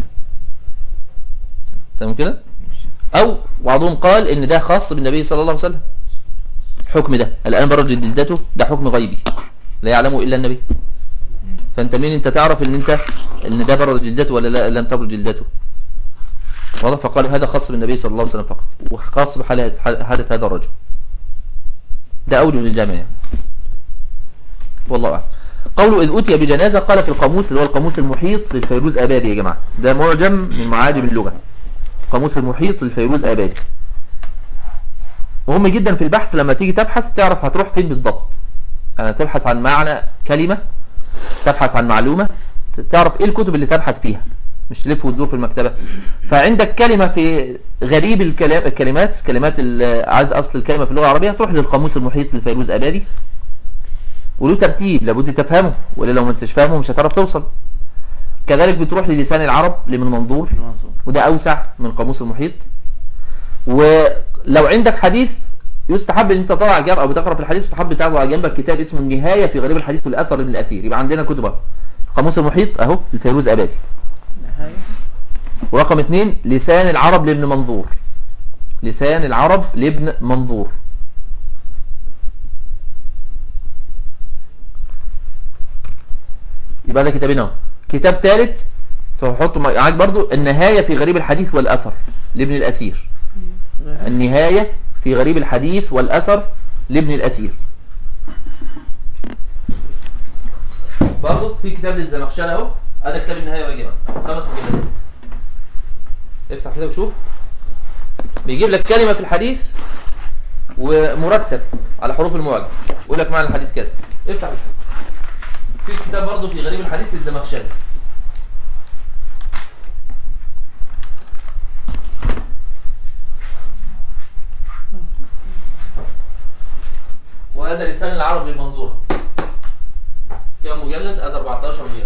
تمام كده او بعضهم قال ان ده خاص بالنبي صلى الله عليه وسلم الحكم ده الان بردت جلدته ده حكم غيبي لا يعلمه الا النبي فانت مين انت تعرف ان انت ان ده بردت جلدته ولا لا لم تبرد جلدته واضح فقالوا هذا خاص بالنبي صلى الله عليه وسلم فقط وخاص بحالة حالة هذا الرجل ده أوجه للجمع يعني والله أعلم قوله إذ أتي بجنازة قال في القاموس اللي هو القاموس المحيط للفيروز أبادي يا جماعة ده معجم من معاجم اللغة القاموس المحيط للفيروز أبادي مهم جدا في البحث لما تيجي تبحث تعرف هتروح فين بالضبط يعني تبحث عن معنى كلمة تبحث عن معلومة ت- تعرف ايه الكتب اللي تبحث فيها مش تلف وتدور في المكتبة فعندك كلمة في غريب الكلام الكلمات كلمات ال- عايز أصل الكلمة في اللغة العربية تروح للقاموس المحيط للفيروز أبادي وله ترتيب لابد تفهمه ولا لو ما انتش فاهمه مش هتعرف توصل كذلك بتروح للسان العرب لمن منظور وده أوسع من القاموس المحيط ولو عندك حديث يستحب ان انت تضع جنب او بتقرا في الحديث يستحب تضع جنبك كتاب اسمه النهايه في غريب الحديث والاثر من الاثير يبقى عندنا كتب اهو القاموس المحيط اهو الفيروز ابادي نهاية ورقم اثنين لسان العرب لابن منظور لسان العرب لابن منظور يبقى ده كتابين اهو كتاب ثالث تحطه معاك برضو النهاية في غريب الحديث والأثر لابن الأثير النهاية في غريب الحديث والأثر لابن الأثير برضه في كتاب للزمخشري اهو هذا كتاب النهاية والجمع خمس مجلدات افتح كده وشوف بيجيب لك كلمة في الحديث ومرتب على حروف المعجم يقول لك معنى الحديث كذا افتح وشوف في كتاب برضه في غريب الحديث للزمخشري وهذا لسان العرب للمنظورة كم مجلد؟ هذا 14 مجلد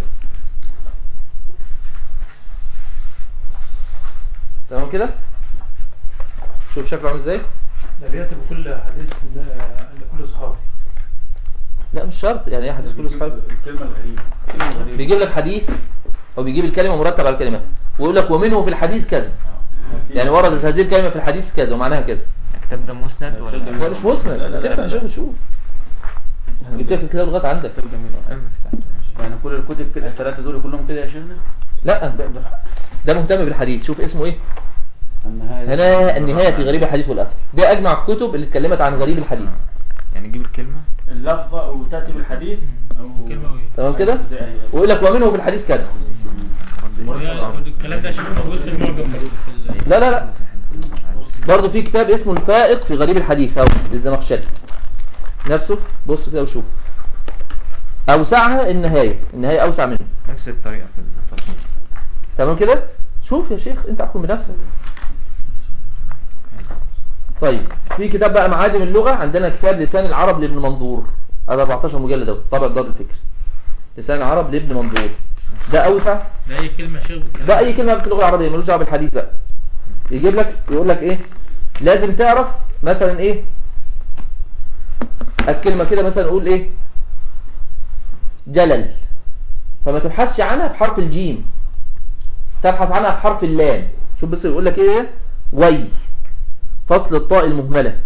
تمام كده؟ شوف شكله عامل ازاي؟ ده بيكتب كل حديث ل- لكل صحابي لا مش شرط يعني ايه حديث كله صحابي الكلمة الغريبة بيجيب لك حديث او بيجيب الكلمه مرتب على الكلمات ويقول لك ومنه في الحديث كذا يعني وردت هذه الكلمه في الحديث كذا ومعناها كذا الكتاب ده مسند ولا ده مش مسند تفتح عشان تشوف جبت لك الكتاب لغايه عندك أيوة، فتحته. يعني كل الكتب كده الثلاثة دول كلهم كده يا شيخنا لا ده- ده مهتم بالحديث شوف اسمه ايه النهاية هنا النهايه في غريب الحديث والاثر ده اجمع الكتب اللي اتكلمت عن غريب الحديث يعني نجيب الكلمة اللفظة وتأتي بالحديث أو كلمة وإيه؟ تمام كده زي أي- ويقول لك ومنه في الحديث كذا الكلام ده عشان موجود في المعجم في ال- لا لا لا برضه في كتاب اسمه الفائق في غريب الحديث اهو للزمخشري نفسه بص كده وشوف اوسعها النهايه النهايه اوسع منه نفس الطريقة في التصنيف تمام كده شوف يا شيخ انت احكم بنفسك طيب في كتاب بقى معاجم اللغه عندنا كتاب لسان العرب لابن منظور هذا 14 مجلد اهو طبع دار الفكر لسان العرب لابن منظور ده اوسع ده أي كلمة شيخ بالكلام ده اي كلمه في اللغه العربيه ملوش دعوه بالحديث بقى يجيب لك يقول لك ايه لازم تعرف مثلا ايه الكلمه كده مثلا نقول ايه جلل فما تبحثش عنها بحرف الجيم تبحث عنها بحرف اللام شوف بس يقول لك ايه وي فصل الطاء المهمله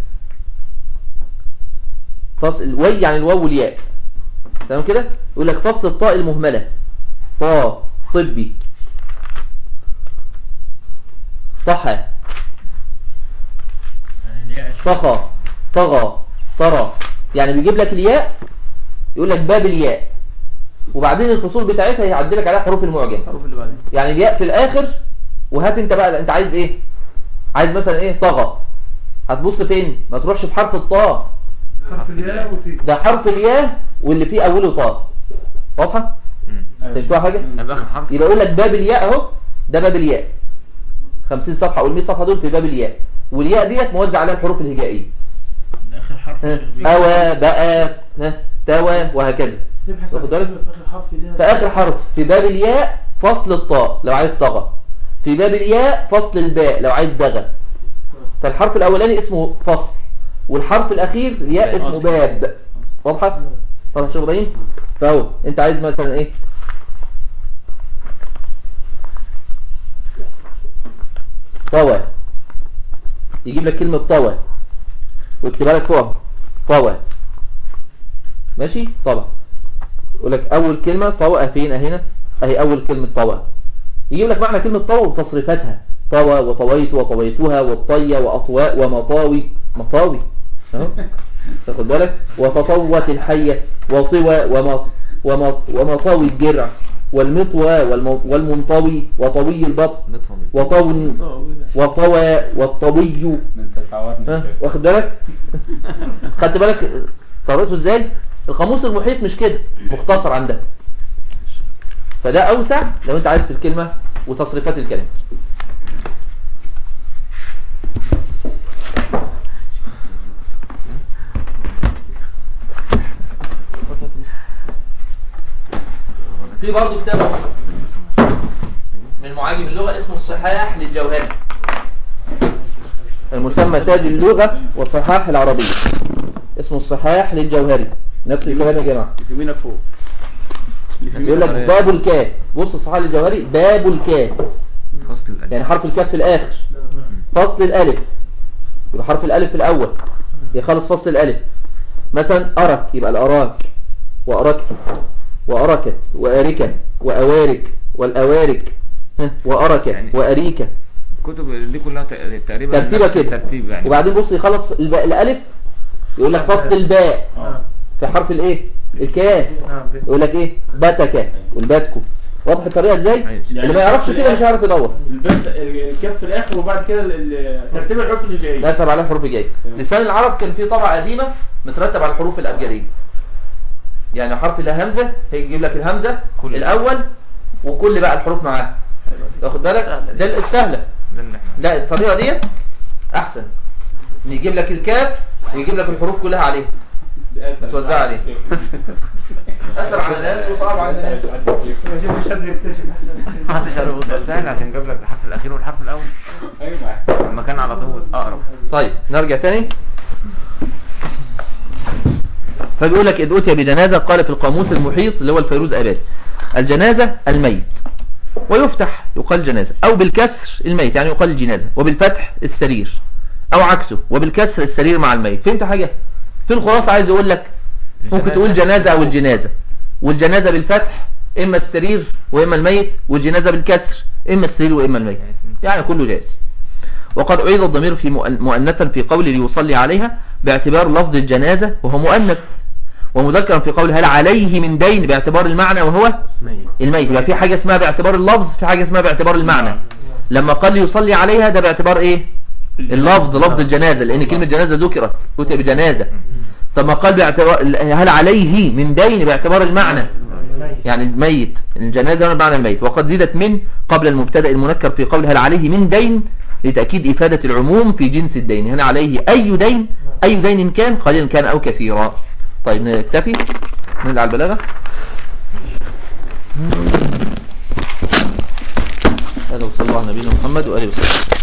فصل وي يعني الواو والياء تمام كده يقول لك فصل الطاء المهمله طاء طبي طحى يعني الياء طغى طغى طرى يعني بيجيب لك الياء يقول لك باب الياء وبعدين الفصول بتاعتها يعدل لك عليها حروف المعجم الحروف اللي بعدين يعني الياء في الاخر وهات انت بقى انت عايز ايه عايز مثلا ايه طغى هتبص فين ما تروحش في حرف الطاء حرف الياء وفي ده حرف الياء واللي فيه اوله طاء واضحه فهمتوها حاجه يبقى آخر حرف يبقى يقول لك باب الياء اهو ده باب الياء 50 صفحه وال 100 صفحه دول في باب الياء والياء ديت موزع عليها الحروف الهجائيه ده آخر حرف ها، شيخ بيه. أوى بقى ها توى وهكذا تبحث واخد عن بالك؟ الكلمة في آخر حرف دي في آخر حرف في باب الياء فصل الطاء لو عايز طغى في باب الياء فصل الباء لو عايز بغى فالحرف الأولاني اسمه فصل والحرف الأخير ياء اسمه باب واضحة؟ واضح يا شيخ إبراهيم؟ فهو أنت عايز مثلا إيه؟ طوى يجيب لك كلمة طوى ويكتبها لك فوق طوى ماشي طبعا يقول لك اول كلمه طوى فين هنا اهي اول كلمه طوى يجيب لك معنى كلمه طوى وتصريفاتها طوى وطويت وطويتها والطيه واطواء ومطاوي مطاوي اهو تاخد بالك وتطوت الحيه وطوى ومط ومط ومطاوي الجرع والمطوى والم- والمنطوي وطوي البطن نطفى من وطو وطوى والطوي انت تعودنا ها واخد بالك خدت بالك طريقته ازاي القاموس المحيط مش كده مختصر عندها فده اوسع لو انت عايز في الكلمه وتصريفات الكلمه في برضه كتاب من معاجم اللغه اسمه الصحاح للجوهري المسمى تاج اللغة وصحاح العربية اسمه الصحاح للجوهري نفس الكلام يا جماعة اللي في يمينك فوق اللي في بيقول لك يمينك باب الكاف بص الصحاح للجوهري باب الكاف فصل الألف يعني حرف الكاف في الآخر فصل الألف يبقى حرف الألف في الأول يخلص فصل الألف مثلا أرك يبقى الأراك وأركت وأركت وأركة وأوارك والأوارك ها، وأركة يعني- وأريكة الكتب دي كلها ت- تقريبا ترتيبة نفس كده الترتيب يعني وبعدين بص يخلص الباء الالف يقول لك فصل الباء نعم في حرف الايه الكاف نعم يقول لك ايه باتك والباتكو واضح الطريقه ازاي أيوة. اللي ما يعرفش كده مش هيعرف يدور البنت الكف في الاخر وبعد كده ال- ال- ترتيب الحروف اللي جاي لا ترتب على الحروف الجايه لسان العرب كان فيه طبعه قديمه مترتب على الحروف الابجديه يعني حرف الهمزه هيجيب لك الهمزه كل- الاول وكل بقى الحروف معاه واخد بالك ده السهله ده اللي احنا لا الطريقه دي احسن يجيب لك الكاف ويجيب لك الحروف كلها عليه متوزعه عليه اسهل على الناس وصعب على الناس مش حد يكتشف محدش عارف يوصل سهل عشان جاب لك الحرف الاخير والحرف الاول ايوه معاك لما كان على طول اقرب طيب نرجع تاني فبيقول لك إذ أتي بجنازة قال في القاموس المحيط اللي هو الفيروز أباد الجنازة الميت ويفتح يقال جنازة أو بالكسر الميت يعني يقال الجنازة وبالفتح السرير أو عكسه وبالكسر السرير مع الميت فهمت حاجة في الخلاصة عايز يقول لك ممكن تقول جنازة أو الجنازة والجنازة بالفتح إما السرير وإما الميت والجنازة بالكسر إما السرير وإما الميت يعني كله جائز وقد أعيد الضمير في مؤن- مؤنثا في قول ليصلي عليها باعتبار لفظ الجنازة وهو مؤنث ومذكرا في قول هل عليه من دين باعتبار المعنى وهو الميت يبقى في حاجة اسمها باعتبار اللفظ في حاجة اسمها باعتبار المعنى لما قال يصلي عليها ده باعتبار ايه اللفظ لفظ الجنازة لأن كلمة جنازة ذكرت أتي بجنازة طب ما قال باعتبار هل عليه من دين باعتبار المعنى يعني الميت الجنازة هنا بمعنى الميت وقد زيدت من قبل المبتدا المنكر في قول هل عليه من دين لتأكيد إفادة العموم في جنس الدين هنا عليه أي دين أي دين كان قليلا كان أو كثيرا طيب نكتفي نرجع على البلاغة هذا وصلى الله على نبينا محمد وآله وسلم